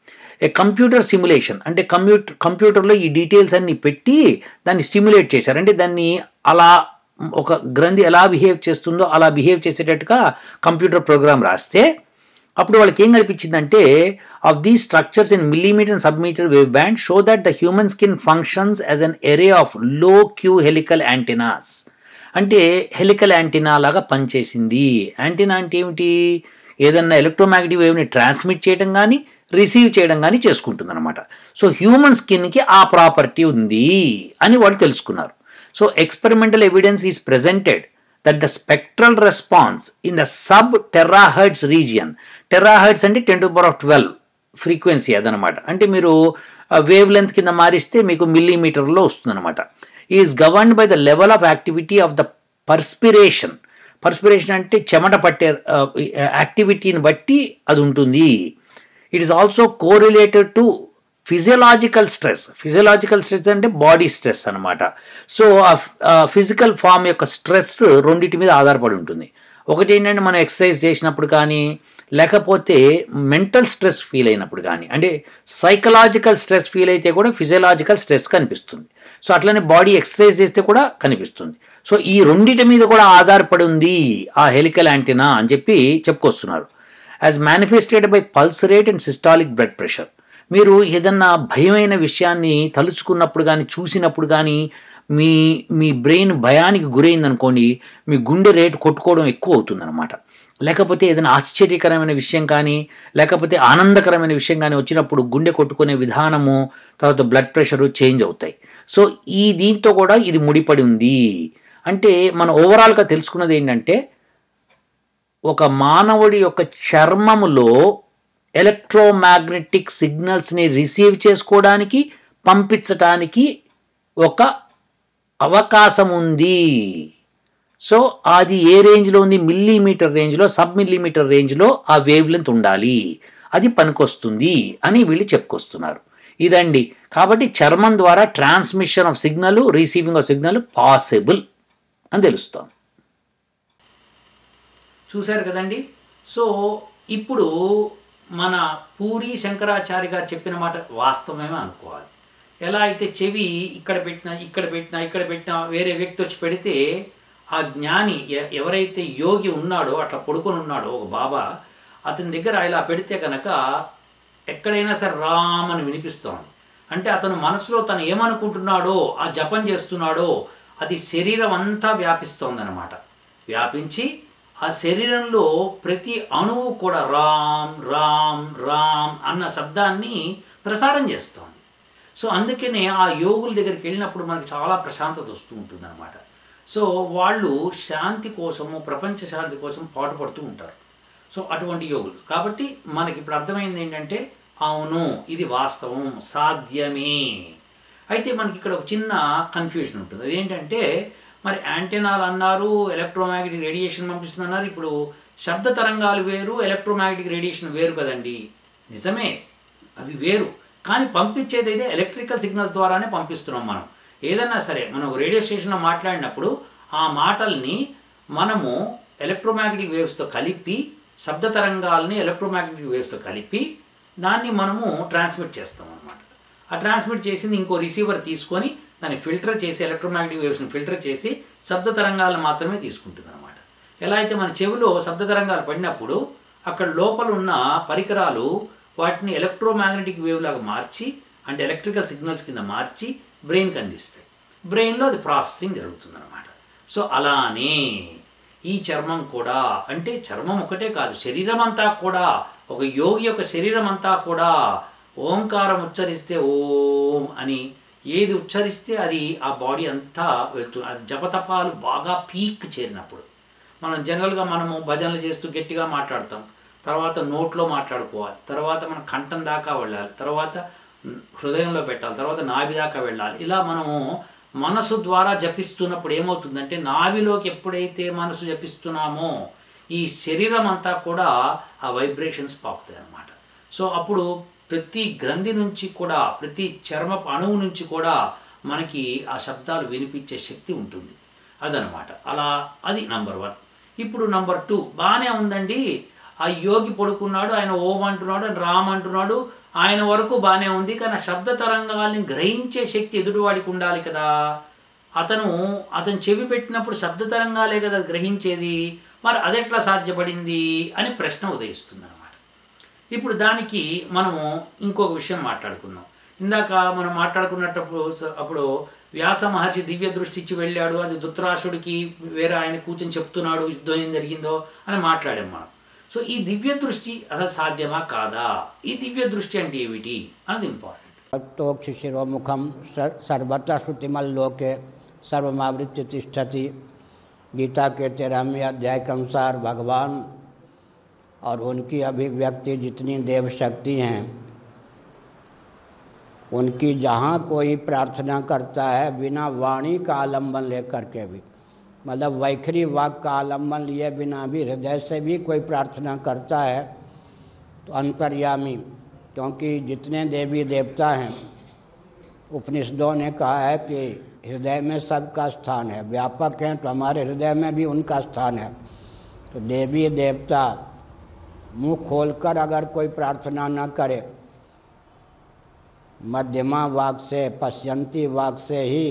ఏ కంప్యూటర్ సిమ్యులేషన్ అంటే కంప్యూటర్ కంప్యూటర్లో ఈ డీటెయిల్స్ అన్ని పెట్టి దాన్ని స్టిమ్యులేట్ చేశారు అంటే దాన్ని అలా ఒక గ్రంథి ఎలా బిహేవ్ చేస్తుందో అలా బిహేవ్ చేసేటట్టుగా కంప్యూటర్ ప్రోగ్రామ్ రాస్తే అప్పుడు వాళ్ళకి ఏం కనిపించిందంటే of the structures in millimetre and submeter wave band show that the human skin functions as an array of low Q helical antennas అంటే హెలికల్ యాంటీనా లాగా పనిచేసింది యాంటీనా అంటే ఏమిటి ఏదన్నా ఎలక్ట్రోమాగ్నెటిక్ వేవ్ని ట్రాన్స్మిట్ చేయడం కానీ రిసీవ్ చేయడం కానీ చేసుకుంటుంది అనమాట సో హ్యూమన్ స్కిన్కి ఆ ప్రాపర్టీ ఉంది అని వాళ్ళు తెలుసుకున్నారు so experimental evidence is presented that the spectral response in the sub terahertz region terahertz అంటే ten to power of twelve frequency అదనమాట అంటే మీరు వేవ్ లెంత్ కింద మారిస్తే మీకు మిల్లీమీటర్లో వస్తుందన్నమాట is governed by the level of activity of the perspiration perspiration అంటే చెమట పట్టే యాక్టివిటీని బట్టి అది ఉంటుంది it is also correlated to physiological stress physiological stress అంటే బాడీ స్ట్రెస్ అనమాట సో ఆ ఫిజికల్ ఫామ్ యొక్క స్ట్రెస్ రెండింటి మీద ఆధారపడి ఉంటుంది ఒకటి ఏంటంటే మనం ఎక్సర్సైజ్ చేసినప్పుడు కానీ లేకపోతే మెంటల్ స్ట్రెస్ ఫీల్ అయినప్పుడు కానీ అంటే సైకలాజికల్ స్ట్రెస్ ఫీల్ అయితే కూడా ఫిజియలాజికల్ స్ట్రెస్ కనిపిస్తుంది సో అట్లనే బాడీ ఎక్సర్సైజ్ చేస్తే కూడా కనిపిస్తుంది సో ఈ రెండింటి మీద కూడా ఆధారపడి ఉంది ఆ హెలికల్ యాంటీనా అని చెప్పి చెప్పుకొస్తున్నారు as manifested by pulse rate and systolic blood pressure మీరు ఏదన్నా భయమైన విషయాన్ని తలుచుకున్నప్పుడు కానీ చూసినప్పుడు కానీ మీ మీ బ్రెయిన్ భయానికి గురైందనుకోండి మీ గుండె రేటు కొట్టుకోవడం ఎక్కువ అవుతుందన్నమాట లేకపోతే ఏదైనా ఆశ్చర్యకరమైన విషయం కానీ లేకపోతే ఆనందకరమైన విషయం కానీ వచ్చినప్పుడు గుండె కొట్టుకునే విధానము తర్వాత బ్లడ్ ప్రెషరు చేంజ్ అవుతాయి సో ఈ దీంతో కూడా ఇది ముడిపడి ఉంది అంటే మనం ఓవరాల్గా తెలుసుకున్నది ఏంటంటే ఒక మానవుడి యొక్క చర్మములో ఎలక్ట్రోమాగ్నెటిక్ సిగ్నల్స్ని రిసీవ్ చేసుకోవడానికి పంపించటానికి ఒక అవకాశం ఉంది సో అది ఏ రేంజ్లో ఉంది మిల్లీమీటర్ రేంజ్లో సబ్ మిల్లీమీటర్ రేంజ్లో ఆ వేవ్ లెంత్ ఉండాలి అది పనికొస్తుంది అని వీళ్ళు చెప్పుకొస్తున్నారు ఇదండి కాబట్టి చర్మం ద్వారా transmission of signal receiving of signal possible అని తెలుస్తాం చూశారు కదండి సో ఇప్పుడు మన పూరి శంకరాచార్య గారు చెప్పిన మాట వాస్తవమే అనుకోవాలి ఎలా అయితే చెవి ఇక్కడ పెట్టినా ఇక్కడ పెట్టినా ఇక్కడ పెట్టినా వేరే వ్యక్తి వచ్చి పెడితే ఆ జ్ఞాని ఎ- ఎవరైతే యోగి ఉన్నాడో అట్లా పడుకొని ఉన్నాడో ఒక బాబా అతని దగ్గర ఇలా పెడితే కనుక ఎక్కడైనా సరే రామ్ అని వినిపిస్తోంది అంటే అతను మనసులో తను ఏమనుకుంటున్నాడో ఆ జపం చేస్తున్నాడో అది శరీరం అంతా వ్యాపిస్తోందన్నమాట వ్యాపించి ఆ శరీరంలో ప్రతి అణువు కూడా రామ్ రామ్ రామ్ అన్న శబ్దాన్ని ప్రసారం చేస్తోంది సో అందుకనే ఆ యోగుల దగ్గరికి వెళ్ళినప్పుడు మనకి చాలా ప్రశాంతత వస్తూ ఉంటుంది సో వాళ్ళు శాంతి కోసము ప్రపంచ శాంతి కోసం పాటుపడుతూ ఉంటారు సో అటువంటి యోగులు కాబట్టి మనకి ఇప్పుడు అర్థమైంది ఏంటంటే అవును ఇది వాస్తవం సాధ్యమే అయితే మనకి ఇక్కడ ఒక చిన్న కన్ఫ్యూజన్ ఉంటుంది అదేంటంటే మరి యాంటెనాలు అన్నారు ఎలక్ట్రోమాగ్నెటిక్ రేడియేషన్ పంపిస్తున్నారు ఇప్పుడు శబ్ద తరంగాలు వేరు ఎలక్ట్రోమాగ్నెటిక్ రేడియేషన్ వేరు కదండి నిజమే అవి వేరు కానీ పంపించేది అయితే ఎలక్ట్రికల్ సిగ్నల్స్ ద్వారానే పంపిస్తున్నాం మనం ఏదన్నా సరే మనం ఒక రేడియో స్టేషన్లో మాట్లాడినప్పుడు ఆ మాటల్ని మనము ఎలక్ట్రోమాగ్నెటిక్ వేవ్స్తో కలిపి శబ్ద తరంగాల్ని ఎలక్ట్రోమాగ్నెటిక్ వేవ్స్తో కలిపి దాన్ని మనము ట్రాన్స్మిట్ చేస్తాం అనమాట ఆ ట్రాన్స్మిట్ చేసింది ఇంకో రిసీవర్ తీసుకొని దాన్ని ఫిల్టర్ చేసి ఎలక్ట్రోమాగ్నెటిక్ వేవ్స్ని ఫిల్టర్ చేసి శబ్ద తరంగాలను మాత్రమే తీసుకుంటుంది అనమాట ఎలా అయితే మన చెవిలో శబ్ద తరంగాలు పడినప్పుడు అక్కడ లోపల ఉన్న పరికరాలు వాటిని ఎలక్ట్రోమాగ్నెటిక్ వేవ్ లాగా మార్చి అంటే ఎలక్ట్రికల్ సిగ్నల్స్ కింద మార్చి బ్రెయిన్కి అందిస్తాయి బ్రెయిన్లో అది ప్రాసెసింగ్ జరుగుతుందన్నమాట సో అలానే ఈ చర్మం కూడా అంటే చర్మం ఒకటే కాదు శరీరం అంతా కూడా ఒక యోగి యొక్క శరీరం అంతా కూడా ఓంకారం ఉచ్చరిస్తే ఓం అని ఏది ఉచ్చరిస్తే అది ఆ బాడీ అంతా వెళ్తుంది అది జపతపాలు బాగా పీక్ చేరినప్పుడు మనం జనరల్గా మనము భజనలు చేస్తూ గట్టిగా మాట్లాడతాం తర్వాత నోట్లో మాట్లాడుకోవాలి తర్వాత మన కంఠం దాకా వెళ్ళాలి తర్వాత హృదయంలో పెట్టాలి తర్వాత నాభి దాకా వెళ్ళాలి ఇలా మనము మనసు ద్వారా జపిస్తున్నప్పుడు ఏమవుతుందంటే నాభిలోకి ఎప్పుడైతే మనసు జపిస్తున్నామో ఈ శరీరం అంతా కూడా ఆ వైబ్రేషన్స్ పాకుతాయి అన్నమాట సో అప్పుడు ప్రతి గ్రంథి నుంచి కూడా ప్రతి చర్మ అణువు నుంచి కూడా మనకి ఆ శబ్దాలు వినిపించే శక్తి ఉంటుంది అదనమాట అలా అది నంబర్ వన్ ఇప్పుడు నంబర్ టూ బాగానే ఉందండి ఆ యోగి పడుకున్నాడు ఆయన ఓం అంటున్నాడు ఆయన రామ్ అంటున్నాడు ఆయన వరకు బాగానే ఉంది కానీ ఆ శబ్ద తరంగాల్ని గ్రహించే శక్తి ఎదుటివాడికి ఉండాలి కదా అతను అతను చెవి పెట్టినప్పుడు శబ్ద తరంగాలే కదా గ్రహించేది మరి అదెట్లా సాధ్యపడింది అని ప్రశ్న ఉదయిస్తుంది అనమాట ఇప్పుడు దానికి మనము ఇంకొక విషయం మాట్లాడుకున్నాం ఇందాక మనం మాట్లాడుకున్నప్పుడు అప్పుడు వ్యాస మహర్షి దివ్య దృష్టి ఇచ్చి వెళ్ళాడు అది ధృతరాష్ట్రుడికి వేరే ఆయన కూర్చొని చెప్తున్నాడు యుద్ధం ఏం జరిగిందో అని మాట్లాడాం మనం సో ఈ దివ్య దృష్టి అసలు సాధ్యమా కాదా ఈ దివ్య దృష్టి అంటే ఏమిటి అన్నది ఇంపార్టెంట్ तोक्ष शिरोमुखम सर- सर्वतः श्रुतिमल लोके सर्वमावृत्य तिष्ठति गीता के तेरहवें अध्याय के अनुसार भगवान और उनकी अभिव्यक्ति जितनी देव शक्ति हैं उनकी जहाँ कोई प्रार्थना करता है बिना वाणी का आलम्बन लेकर के भी मतलब वैखरी वाक का आलम्बन लिए बिना भी हृदय से भी कोई प्रार्थना करता है तो अंतर्यामी क्योंकि जितने देवी देवता हैं उपनिषदों ने कहा है कि हृदय में सबका स्थान है व्यापक हैं तो हमारे हृदय में भी उनका स्थान है तो देवी देवता मुंह खोलकर अगर कोई प्रार्थना न करे मध्यमा वाक से पश्यंती वाक से ही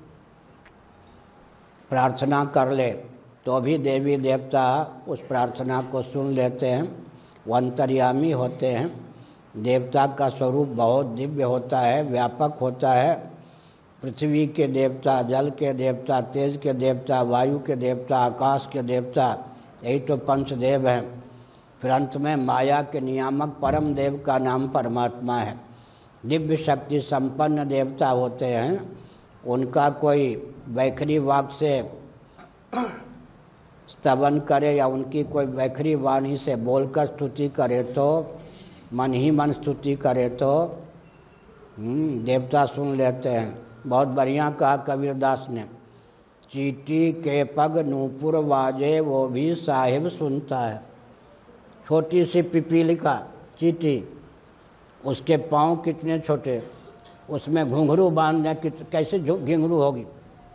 प्रार्थना कर ले तो भी देवी देवता उस प्रार्थना को सुन लेते हैं वो अंतर्यामी होते हैं देवता का स्वरूप बहुत दिव्य होता है व्यापक होता है पृथ्वी के देवता जल के देवता तेज के देवता वायु के देवता आकाश के देवता यही तो पंचदेव हैं फिर अंत में माया के नियामक परम देव का नाम परमात्मा है दिव्य शक्ति संपन्न देवता होते हैं उनका कोई वैखरी वाक से स्तवन करे या उनकी कोई वैखरी वाणी से बोलकर स्तुति करे तो मन ही मन स्तुति करे तो हम्म, देवता सुन लेते हैं बहुत बढ़िया कहा कबीरदास ने चीटी के पग नूपुर वाजे वो भी साहिब सुनता है छोटी सी पिपीली का चीटी उसके पाँव कितने छोटे उसमें घुंघरू बांधने कित कैसे झु- घुंघरू होगी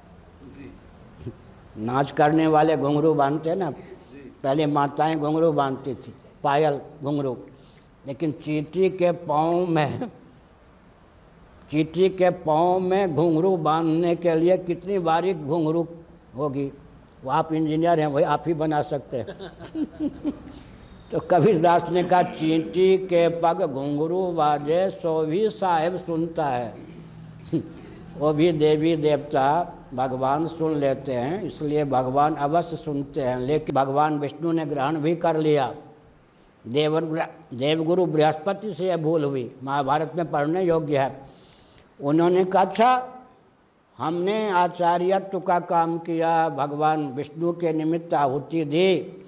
नाच करने वाले घुंघरू बांधते ना पहले माताएं घुंघरू बांधती थी पायल घुंघरू लेकिन चीटी के पाँव में चीटी के पाँव में घुंघरू बांधने के लिए कितनी बारीक घुंघरू होगी वो आप इंजीनियर हैं वही आप ही बना सकते हैं तो कबीरदास ने कहा चींटी के पग घुंघरू बाजे सो भी साहेब सुनता है वो भी देवी देवता भगवान सुन लेते हैं इसलिए भगवान अवश्य सुनते हैं लेकिन भगवान विष्णु ने ग्रहण भी कर लिया देवर देवगुरु बृहस्पति से यह भूल हुई महाभारत में पढ़ने योग्य है उन्होंने कहा अच्छा हमने आचार्यत्व का काम किया भगवान विष्णु के निमित्त आहुति दी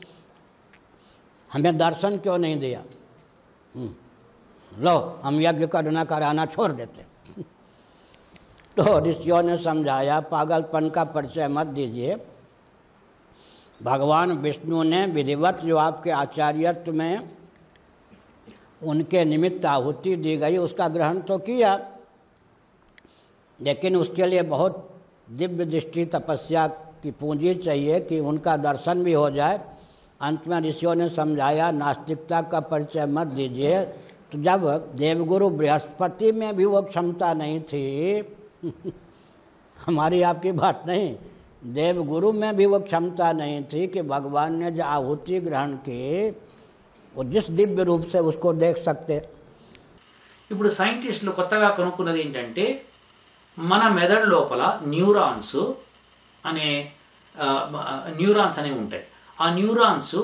हमें दर्शन क्यों नहीं दिया हम्म, लो हम यज्ञ करना कराना छोड़ देते तो ऋषियों ने समझाया पागलपन का परिचय मत दीजिए भगवान विष्णु ने विधिवत जो आपके आचार्यत्व में उनके निमित्त आहुति दी गई उसका ग्रहण तो किया लेकिन उसके लिए बहुत दिव्य दृष्टि तपस्या की पूंजी चाहिए कि उनका दर्शन भी हो जाए अंत में ऋषियों ने समझाया नास्तिकता का परिचय मत दीजिए तो जब देवगुरु बृहस्पति में भी वो क्षमता नहीं थी हमारी आपकी बात नहीं देवगुरु में भी वो क्षमता नहीं थी कि भगवान ने जो आहुति ग्रहण की वो जिस दिव्य रूप से उसको देख सकते ఇప్పుడు సైంటిస్టులు కొత్తగా కనుక్కున్నది ఏంటంటే మన మెదడు లోపల న్యూరాన్స్ అనే ఆ, న్యూరాన్స్ అనేవి ఉంటాయి ఆ న్యూరాన్స్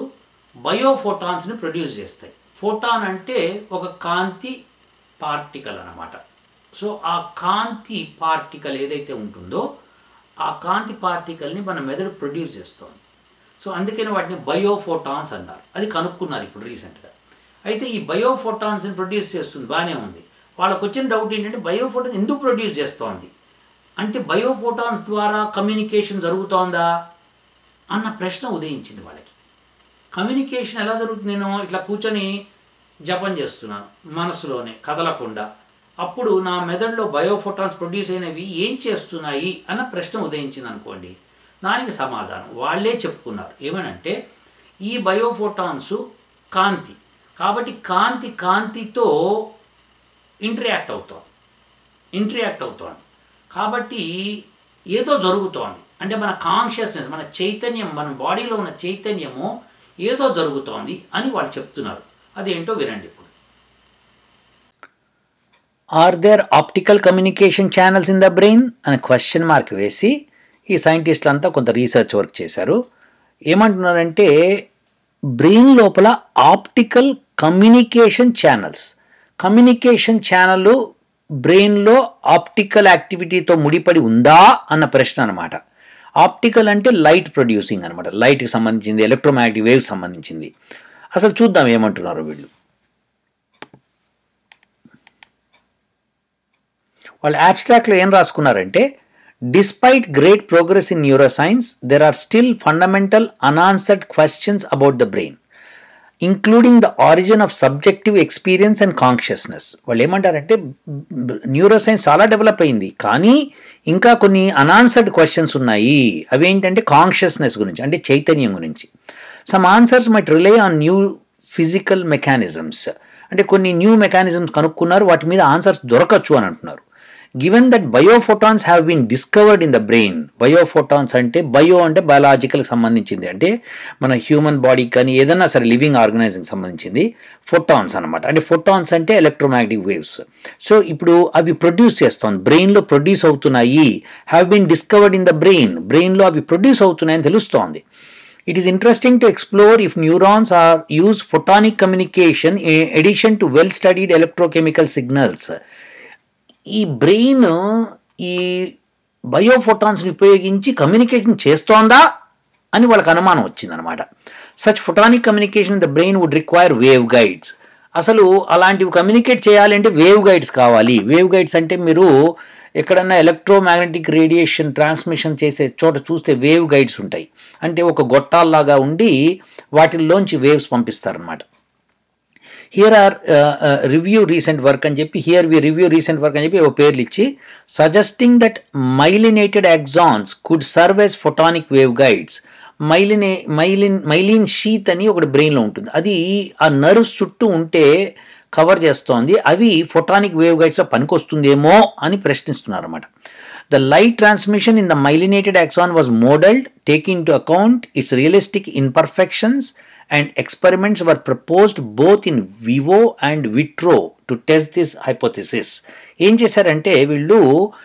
బయోఫోటాన్స్ని ప్రొడ్యూస్ చేస్తాయి ఫోటాన్ అంటే ఒక కాంతి పార్టికల్ అన్నమాట సో ఆ కాంతి పార్టికల్ ఏదైతే ఉంటుందో ఆ కాంతి పార్టికల్ని మన మెదడు ప్రొడ్యూస్ చేస్తుంది సో అందుకని వాటిని బయోఫోటాన్స్ అన్నారు అది కనుక్కున్నారు ఇప్పుడు రీసెంట్గా అయితే ఈ బయోఫోటాన్స్ని ప్రొడ్యూస్ చేస్తుంది బాగానే ఉంది వాళ్ళకు వచ్చిన డౌట్ ఏంటంటే బయోఫోటాన్స్ ఎందుకు ప్రొడ్యూస్ చేస్తోంది అంటే బయోఫోటాన్స్ ద్వారా కమ్యూనికేషన్ జరుగుతోందా అన్న ప్రశ్న ఉదయించింది వాళ్ళకి కమ్యూనికేషన్ ఎలా జరుగుతుంది నేను ఇట్లా కూర్చొని జపం చేస్తున్నాను మనసులోనే కదలకుండా అప్పుడు నా మెదడులో బయోఫోటాన్స్ ప్రొడ్యూస్ అయినవి ఏం చేస్తున్నాయి అన్న ప్రశ్న ఉదయించింది అనుకోండి దానికి సమాధానం వాళ్ళే చెప్పుకున్నారు ఏమనంటే ఈ బయోఫోటాన్స్ కాంతి కాబట్టి కాంతి కాంతితో ఇంటరాక్ట్ అవుతోంది ఇంటరాక్ట్ అవుతోంది కాబట్టి ఏదో జరుగుతోంది అంటే మన కాన్షియస్నెస్ మన చైతన్యం మన బాడీలో ఉన్న చైతన్యము ఏదో జరుగుతోంది అని వాళ్ళు చెప్తున్నారు అదేంటో వినండి ఇప్పుడు are there optical communication channels in the brain అని క్వశ్చన్ మార్క్ వేసి ఈ సైంటిస్టులు అంతా కొంత రీసెర్చ్ వర్క్ చేశారు ఏమంటున్నారంటే బ్రెయిన్ లోపల optical communication channels communication channel బ్రెయిన్లో ఆప్టికల్ యాక్టివిటీతో ముడిపడి ఉందా అన్న ప్రశ్న అనమాట ఆప్టికల్ అంటే లైట్ ప్రొడ్యూసింగ్ అనమాట లైట్కి సంబంధించింది ఎలక్ట్రోమాగ్నెటిక్ వేవ్స్ సంబంధించింది అసలు చూద్దాం ఏమంటున్నారు వీళ్ళు వాళ్ళు అబ్స్ట్రాక్ట్లో ఏం రాసుకున్నారంటే despite great progress in neuroscience there are still fundamental unanswered questions about the brain including the origin of subjective experience and consciousness వాళ్ళు ఏమంటారంటే న్యూరో సైన్స్ చాలా డెవలప్ అయింది కానీ ఇంకా కొన్ని అనాన్సర్డ్ క్వశ్చన్స్ ఉన్నాయి అవి ఏంటంటే కాన్షియస్నెస్ గురించి అంటే చైతన్యం గురించి some answers might rely on new physical mechanisms అంటే కొన్ని న్యూ మెకానిజమ్స్ కనుక్కున్నారు వాటి మీద ఆన్సర్స్ దొరకచ్చు అని అంటున్నారు given that biophotons have been discovered in the brain biophotons అంటే బయో అంటే బయాలజికల్కి సంబంధించింది అంటే మన హ్యూమన్ బాడీకి కానీ ఏదైనా సరే లివింగ్ ఆర్గనైజింగ్ సంబంధించింది ఫోటాన్స్ అనమాట అంటే ఫోటాన్స్ అంటే ఎలక్ట్రోమాగ్నెటిక్ వేవ్స్ సో ఇప్పుడు అవి ప్రొడ్యూస్ చేస్తాం బ్రెయిన్లో ప్రొడ్యూస్ అవుతున్నాయి have been discovered in the brain బ్రెయిన్లో అవి ప్రొడ్యూస్ అవుతున్నాయని తెలుస్తోంది it is interesting to explore if neurons are use photonic communication addition to well studied electrochemical signals ఈ బ్రెయిన్ ఈ బయోఫోటాన్స్ని ఉపయోగించి కమ్యూనికేషన్ చేస్తోందా అని వాళ్ళకి అనుమానం వచ్చిందనమాట such photonic communication the brain would require wave guides అసలు అలాంటివి కమ్యూనికేట్ చేయాలంటే వేవ్ గైడ్స్ కావాలి వేవ్ గైడ్స్ అంటే మీరు ఎక్కడన్నా ఎలక్ట్రోమాగ్నెటిక్ రేడియేషన్ ట్రాన్స్మిషన్ చేసే చోట చూస్తే వేవ్ గైడ్స్ ఉంటాయి అంటే ఒక గొట్టాల్లాగా ఉండి వాటిల్లోంచి వేవ్స్ పంపిస్తారనమాట here are review recent work అని చెప్పి here we review recent work అని చెప్పి ఓ పేర్లు ఇచ్చి suggesting that myelinated axons could serve as photonic wave guides myelin myelin myelin sheath అని ఒకటి బ్రెయిన్లో ఉంటుంది అది ఆ నర్వ్స్ చుట్టూ ఉంటే కవర్ చేస్తోంది అవి ఫోటానిక్ వేవ్ గైడ్స్లో పనికొస్తుందేమో అని ప్రశ్నిస్తున్నారు అనమాట the light transmission in the myelinated axon was modelled taking to account its realistic imperfections and experiments were proposed both in vivo and vitro to test this hypothesis ఏం చేశారంటే వీళ్ళు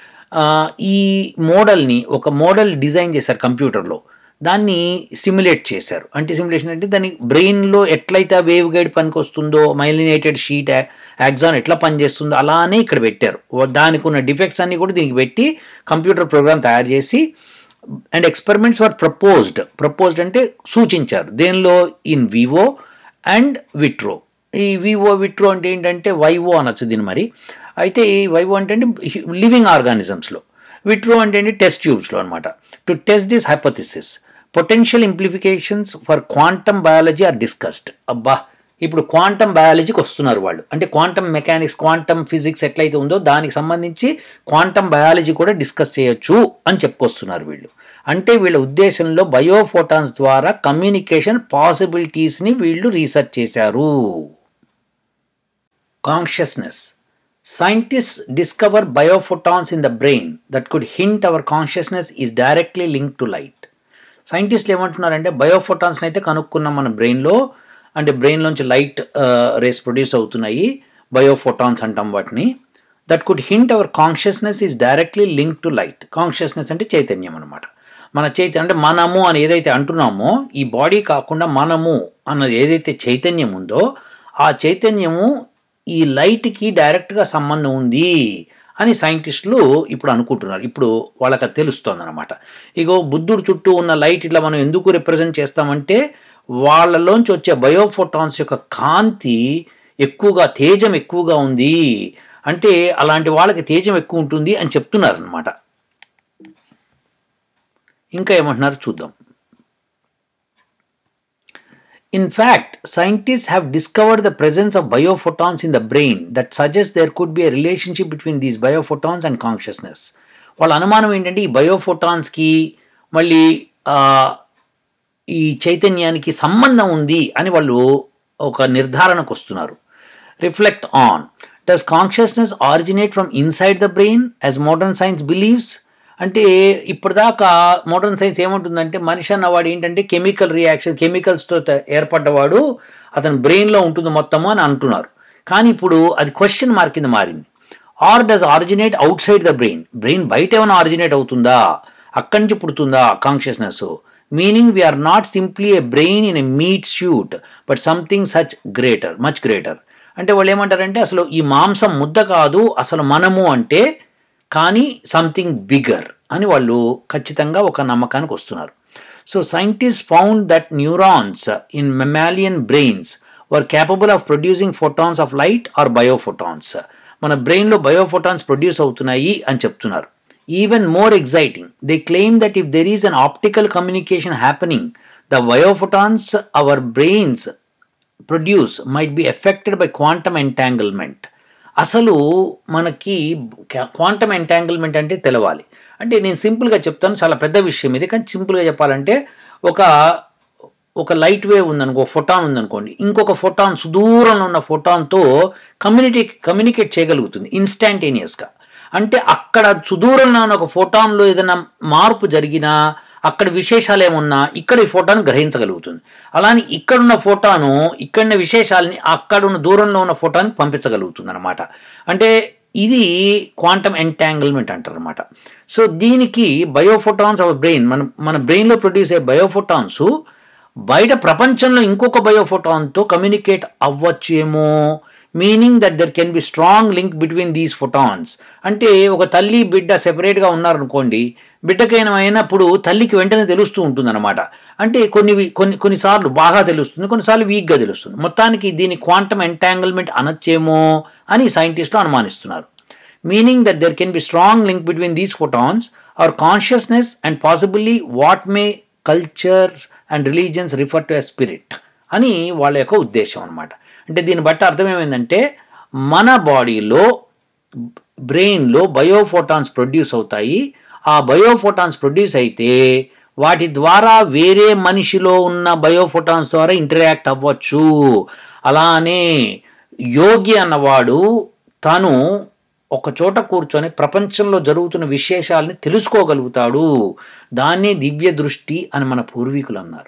ఈ మోడల్ని ఒక మోడల్ డిజైన్ చేశారు కంప్యూటర్లో దాన్ని స్టిమ్యులేట్ చేశారు అంటే స్టిమ్యులేషన్ అంటే దాని బ్రెయిన్లో ఎట్లయితే వేవ్ గైడ్ పనికి వస్తుందో మైలినేటెడ్ షీట్ యాక్సాన్ ఎట్లా పనిచేస్తుందో అలానే ఇక్కడ పెట్టారు దానికి ఉన్న డిఫెక్ట్స్ అన్ని కూడా దీనికి పెట్టి కంప్యూటర్ ప్రోగ్రామ్ తయారు చేసి and experiments were proposed proposed అంటే సూచించారు దేనిలో ఇన్ వివో అండ్ విట్రో ఈ వివో విట్రో అంటే ఏంటంటే వైవో అనొచ్చు దీని మరి అయితే ఈ వైవో అంటే లివింగ్ ఆర్గానిజమ్స్లో విట్రో అంటే ఏంటి టెస్ట్ ట్యూబ్స్లో అనమాట to test this hypothesis potential implications for quantum biology are discussed అబ్బా ఇప్పుడు క్వాంటమ్ బయాలజీకి వస్తున్నారు వాళ్ళు అంటే క్వాంటమ్ మెకానిక్స్ క్వాంటమ్ ఫిజిక్స్ ఎట్లయితే ఉందో దానికి సంబంధించి క్వాంటమ్ బయాలజీ కూడా డిస్కస్ చేయొచ్చు అని చెప్పుకొస్తున్నారు వీళ్ళు అంటే వీళ్ళ ఉద్దేశంలో బయోఫోటాన్స్ ద్వారా కమ్యూనికేషన్ పాసిబిలిటీస్ని వీళ్ళు రీసెర్చ్ చేశారు consciousness scientist discover biophotons in the brain that could hint our consciousness is directly link to light సైంటిస్టులు ఏమంటున్నారంటే బయోఫోటాన్స్ని అయితే కనుక్కున్నాం మన బ్రెయిన్లో అంటే బ్రెయిన్లోంచి లైట్ రేస్ ప్రొడ్యూస్ అవుతున్నాయి బయోఫోటాన్స్ అంటాం వాటిని that could hint our consciousness is directly link to light consciousness అంటే చైతన్యం అనమాట మన చైతన్యం అంటే మనము అని ఏదైతే అంటున్నామో ఈ బాడీ కాకుండా మనము అన్నది ఏదైతే చైతన్యం ఉందో ఆ చైతన్యము ఈ లైట్కి డైరెక్ట్గా సంబంధం ఉంది అని సైంటిస్టులు ఇప్పుడు అనుకుంటున్నారు ఇప్పుడు వాళ్ళకి అది తెలుస్తోంది అనమాట ఇగో బుద్ధుడు చుట్టూ ఉన్న లైట్ ఇట్లా మనం ఎందుకు రిప్రజెంట్ చేస్తామంటే వాళ్ళలోంచి వచ్చే బయోఫోటాన్స్ యొక్క కాంతి ఎక్కువగా తేజం ఎక్కువగా ఉంది అంటే అలాంటి వాళ్ళకి తేజం ఎక్కువ ఉంటుంది అని చెప్తున్నారు అనమాట ఇంకా ఏమంటున్నారు చూద్దాం In fact, scientists have discovered the presence of biophotons in the brain that suggests there could be a relationship between these biophotons and consciousness. వాళ్ళ అనుమానం ఏంటంటే ఈ బయోఫోటాన్స్కి మళ్ళీ ఆ, ఈ చైతన్యానికి సంబంధం ఉంది అని వాళ్ళు ఒక నిర్ధారణకు వస్తున్నారు reflect on does consciousness originate from inside the brain as modern science believes అంటే ఇప్పటిదాకా మోడర్న్ సైన్స్ ఏమంటుందంటే మనిషి అన్నవాడు ఏంటంటే కెమికల్ రియాక్షన్ కెమికల్స్తో ఏర్పడ్డవాడు అతని బ్రెయిన్లో ఉంటుంది మొత్తము అని అంటున్నారు కానీ ఇప్పుడు అది క్వశ్చన్ మార్క్ కింద మారింది or does originate outside the brain brain బయట ఏమైనా ఆరిజినేట్ అవుతుందా అక్కడి నుంచి పుడుతుందా consciousness meaning we are not simply a brain in a meat suit but something such greater much greater అంటే వాళ్ళు ఏమంటారంటే అసలు ఈ మాంసం ముద్ద కాదు అసలు మనము అంటే కానీ సంథింగ్ బిగర్ అని వాళ్ళు ఖచ్చితంగా ఒక నమ్మకానికి వస్తున్నారు so scientist found that neurons in mammalian brains were capable of producing photons of light or biophotons మన బ్రెయిన్లో బయోఫోటాన్స్ ప్రొడ్యూస్ అవుతున్నాయి అని చెప్తున్నారు even more exciting they claim that if there is an optical communication happening the biophotons our brains produce might be affected by quantum entanglement అసలు మనకి quantum entanglement అంటే తెలవాలి అంటే నేను సింపుల్గా చెప్తాను చాలా పెద్ద విషయం ఇది కానీ సింపుల్గా చెప్పాలంటే ఒక ఒక లైట్ వేవ్ ఉందనుకో ఫోటాన్ ఉందనుకోండి ఇంకొక ఫోటాన్ సుదూరంలో ఉన్న ఫోటాన్తో కమ్యూనిటీ కమ్యూనికేట్ చేయగలుగుతుంది ఇన్స్టాంటేనియస్గా అంటే అక్కడ సుదూరంలో ఉన్న ఒక ఫోటాన్లో ఏదైనా మార్పు జరిగినా అక్కడ విశేషాలు ఏమున్నా ఇక్కడ ఈ ఫోటాను గ్రహించగలుగుతుంది అలానే ఇక్కడున్న ఫోటాను ఇక్కడున్న విశేషాలని అక్కడున్న దూరంలో ఉన్న ఫోటానికి పంపించగలుగుతుంది అనమాట అంటే ఇది క్వాంటమ్ ఎంటాంగిల్మెంట్ అంటారు అనమాట సో దీనికి బయోఫోటాన్స్ ఆఫ్ బ్రెయిన్ మన మన బ్రెయిన్లో ప్రొడ్యూస్ అయ్యే బయోఫోటాన్స్ బయట ప్రపంచంలో ఇంకొక బయోఫోటాన్తో కమ్యూనికేట్ అవ్వచ్చేమో meaning that there can be strong link between these photons అంటే ఒక తల్లి బిడ్డ సెపరేట్గా ఉన్నారనుకోండి బిడ్డకైనా అయినప్పుడు తల్లికి వెంటనే తెలుస్తూ ఉంటుందన్నమాట అంటే కొన్ని కొన్ని కొన్నిసార్లు బాగా తెలుస్తుంది కొన్నిసార్లు వీక్గా తెలుస్తుంది మొత్తానికి దీని క్వాంటమ్ ఎంటాంగిల్మెంట్ అనొచ్చేమో అని సైంటిస్టులు అనుమానిస్తున్నారు meaning that there can be strong link between these photons our consciousness and possibly what may cultures and religions refer to a spirit అని వాళ్ళ యొక్క ఉద్దేశం అనమాట అంటే దీన్ని బట్టి అర్థం ఏమైందంటే మన బాడీలో బ్రెయిన్లో బయోఫోటాన్స్ ప్రొడ్యూస్ అవుతాయి ఆ బయోఫోటాన్స్ ప్రొడ్యూస్ అయితే వాటి ద్వారా వేరే మనిషిలో ఉన్న బయోఫోటాన్స్ ద్వారా ఇంటరాక్ట్ అవ్వచ్చు అలానే యోగి అన్నవాడు తను ఒక చోట కూర్చొని ప్రపంచంలో జరుగుతున్న విశేషాలని తెలుసుకోగలుగుతాడు దాన్నే దివ్య దృష్టి అని మన పూర్వీకులు అన్నారు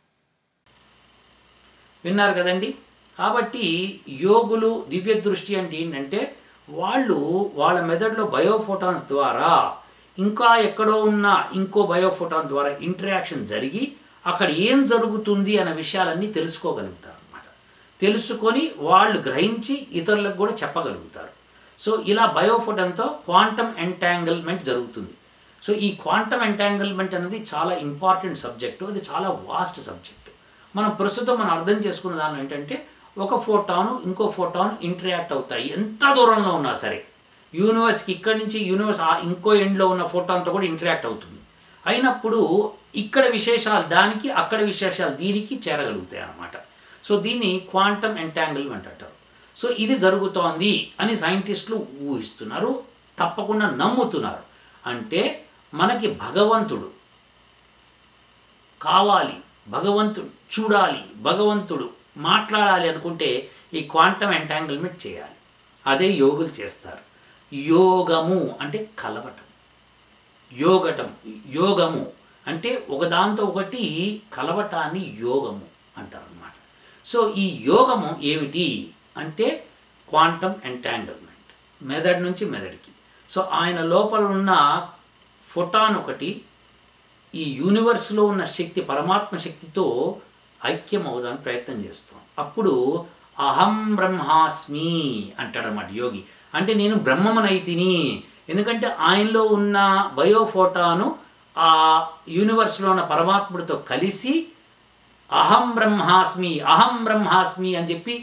విన్నారు కదండి కాబట్టి యోగులు దివ్య దృష్టి అంటే ఏంటంటే వాళ్ళు వాళ్ళ మెదడులో బయోఫోటాన్స్ ద్వారా ఇంకా ఎక్కడో ఉన్న ఇంకో బయోఫోటాన్ ద్వారా ఇంటరాక్షన్ జరిగి అక్కడ ఏం జరుగుతుంది అనే విషయాలన్నీ తెలుసుకోగలుగుతారు అనమాట తెలుసుకొని వాళ్ళు గ్రహించి ఇతరులకు కూడా చెప్పగలుగుతారు సో ఇలా బయోఫోటాన్తో క్వాంటమ్ ఎంటాంగిల్మెంట్ జరుగుతుంది సో ఈ క్వాంటమ్ ఎంటాంగిల్మెంట్ అనేది చాలా ఇంపార్టెంట్ సబ్జెక్టు అది చాలా వాస్ట్ సబ్జెక్టు మనం ప్రస్తుతం మనం అర్థం చేసుకున్న దాని ఏంటంటే ఒక ఫోటాను ఇంకో ఫోటాన్ ఇంటరాక్ట్ అవుతాయి ఎంత దూరంలో ఉన్నా సరే యూనివర్స్కి ఇక్కడి నుంచి యూనివర్స్ ఆ ఇంకో ఎండ్లో ఉన్న ఫోటాన్తో కూడా ఇంటరాక్ట్ అవుతుంది అయినప్పుడు ఇక్కడ విశేషాలు దానికి అక్కడ విశేషాలు దీనికి చేరగలుగుతాయి అన్నమాట సో దీన్ని క్వాంటమ్ ఎంటాంగిల్మెంట్ అంటారు సో ఇది జరుగుతోంది అని సైంటిస్టులు ఊహిస్తున్నారు తప్పకుండా నమ్ముతున్నారు అంటే మనకి భగవంతుడు కావాలి భగవంతుడు చూడాలి భగవంతుడు మాట్లాడాలి అనుకుంటే ఈ క్వాంటమ్ ఎంటాంగిల్మెంట్ చేయాలి అదే యోగులు చేస్తారు యోగము అంటే కలవటం యోగటం యోగము అంటే ఒకదాంతో ఒకటి కలవటాన్ని యోగము అంటారు అన్నమాట సో ఈ యోగము ఏమిటి అంటే క్వాంటమ్ ఎంటాంగిల్మెంట్ మెదడు నుంచి మెదడుకి సో ఆయన లోపల ఉన్న ఫోటాన్ ఒకటి ఈ యూనివర్స్లో ఉన్న శక్తి పరమాత్మ శక్తితో ఐక్యం అవుదానికి ప్రయత్నం చేస్తాం అప్పుడు అహం బ్రహ్మాస్మి అంటాడన్నమాట యోగి అంటే నేను బ్రహ్మమునైతిని ఎందుకంటే ఆయనలో ఉన్న బయోఫోటాను ఆ యూనివర్స్లో ఉన్న పరమాత్ముడితో కలిసి అహం బ్రహ్మాస్మి అహం బ్రహ్మాస్మి అని చెప్పి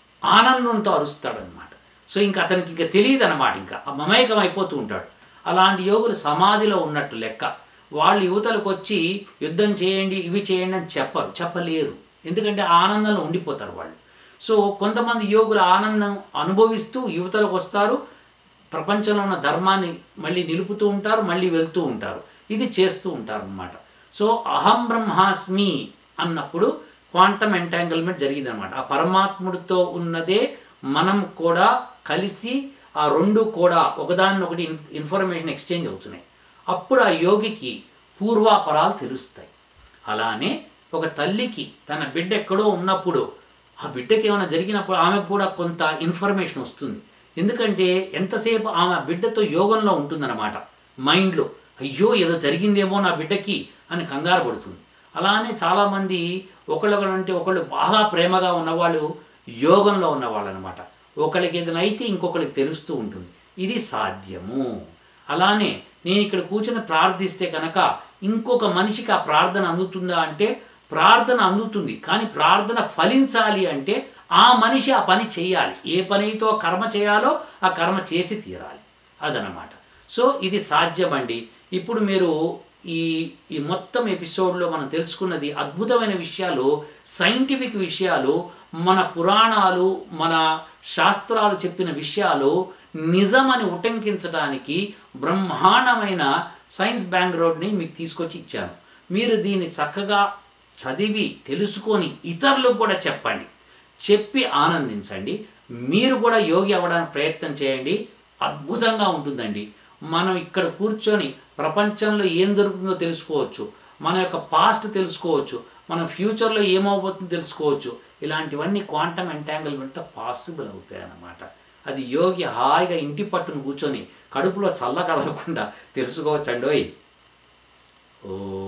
ఆనందంతో అరుస్తాడనమాట సో ఇంకా అతనికి ఇంకా తెలియదు అనమాట ఇంకా ఆ మమేకం అయిపోతూ ఉంటాడు అలాంటి యోగులు సమాధిలో ఉన్నట్టు లెక్క వాళ్ళు యువతలకు వచ్చి యుద్ధం చేయండి ఇవి చేయండి అని చెప్పరు చెప్పలేరు ఎందుకంటే ఆ ఆనందంలో ఉండిపోతారు వాళ్ళు సో కొంతమంది యోగులు ఆనందం అనుభవిస్తూ యువతలకు వస్తారు ప్రపంచంలో ఉన్న ధర్మాన్ని మళ్ళీ నిలుపుతూ ఉంటారు మళ్ళీ వెళ్తూ ఉంటారు ఇది చేస్తూ ఉంటారు అన్నమాట సో అహం బ్రహ్మాస్మి అన్నప్పుడు క్వాంటమ్ ఎంటాంగిల్మెంట్ జరిగిందనమాట ఆ పరమాత్ముడితో ఉన్నదే మనం కూడా కలిసి ఆ రెండు కూడా ఒకదానినొకటి ఇన్ ఇన్ఫర్మేషన్ ఎక్స్చేంజ్ అవుతున్నాయి అప్పుడు ఆ యోగికి పూర్వాపరాలు తెలుస్తాయి అలానే ఒక తల్లికి తన బిడ్డ ఎక్కడో ఉన్నప్పుడు ఆ బిడ్డకి ఏమైనా జరిగినప్పుడు ఆమెకు కూడా కొంత ఇన్ఫర్మేషన్ వస్తుంది ఎందుకంటే ఎంతసేపు ఆమె ఆ బిడ్డతో యోగంలో ఉంటుందన్నమాట మైండ్లో అయ్యో ఏదో జరిగిందేమో నా బిడ్డకి అని కంగారు పడుతుంది అలానే చాలామంది ఒకళ్ళొకళ్ళు అంటే ఒకళ్ళు బాగా ప్రేమగా ఉన్నవాళ్ళు యోగంలో ఉన్నవాళ్ళు అనమాట ఒకళ్ళకి ఏదైనా అయితే ఇంకొకరికి తెలుస్తూ ఉంటుంది ఇది సాధ్యము అలానే నేను ఇక్కడ కూర్చొని ప్రార్థిస్తే కనుక ఇంకొక మనిషికి ఆ ప్రార్థన అందుతుందా అంటే ప్రార్థన అందుతుంది కానీ ప్రార్థన ఫలించాలి అంటే ఆ మనిషి ఆ పని చేయాలి ఏ పనితో కర్మ చేయాలో ఆ కర్మ చేసి తీరాలి అదనమాట సో ఇది సాధ్యమండి ఇప్పుడు మీరు ఈ ఈ మొత్తం ఎపిసోడ్లో మనం తెలుసుకున్నది అద్భుతమైన విషయాలు సైంటిఫిక్ విషయాలు మన పురాణాలు మన శాస్త్రాలు చెప్పిన విషయాలు నిజమని ఉటంకించడానికి బ్రహ్మాండమైన సైన్స్ బ్యాక్గ్రౌండ్ని మీకు తీసుకొచ్చి ఇచ్చాను మీరు దీన్ని చక్కగా చదివి తెలుసుకొని ఇతరులకు కూడా చెప్పండి చెప్పి ఆనందించండి మీరు కూడా యోగి అవ్వడానికి ప్రయత్నం చేయండి అద్భుతంగా ఉంటుందండి మనం ఇక్కడ కూర్చొని ప్రపంచంలో ఏం జరుగుతుందో తెలుసుకోవచ్చు మన యొక్క పాస్ట్ తెలుసుకోవచ్చు మన ఫ్యూచర్లో ఏమవబోతుందో తెలుసుకోవచ్చు ఇలాంటివన్నీ క్వాంటమ్ ఎంటాంగిల్మెంట్తో పాసిబుల్ అవుతాయి అన్నమాట అది యోగి హాయిగా ఇంటి పట్టును కూర్చొని కడుపులో చల్ల కదలకుండా తెలుసుకోవచ్చండోయ్ ఓ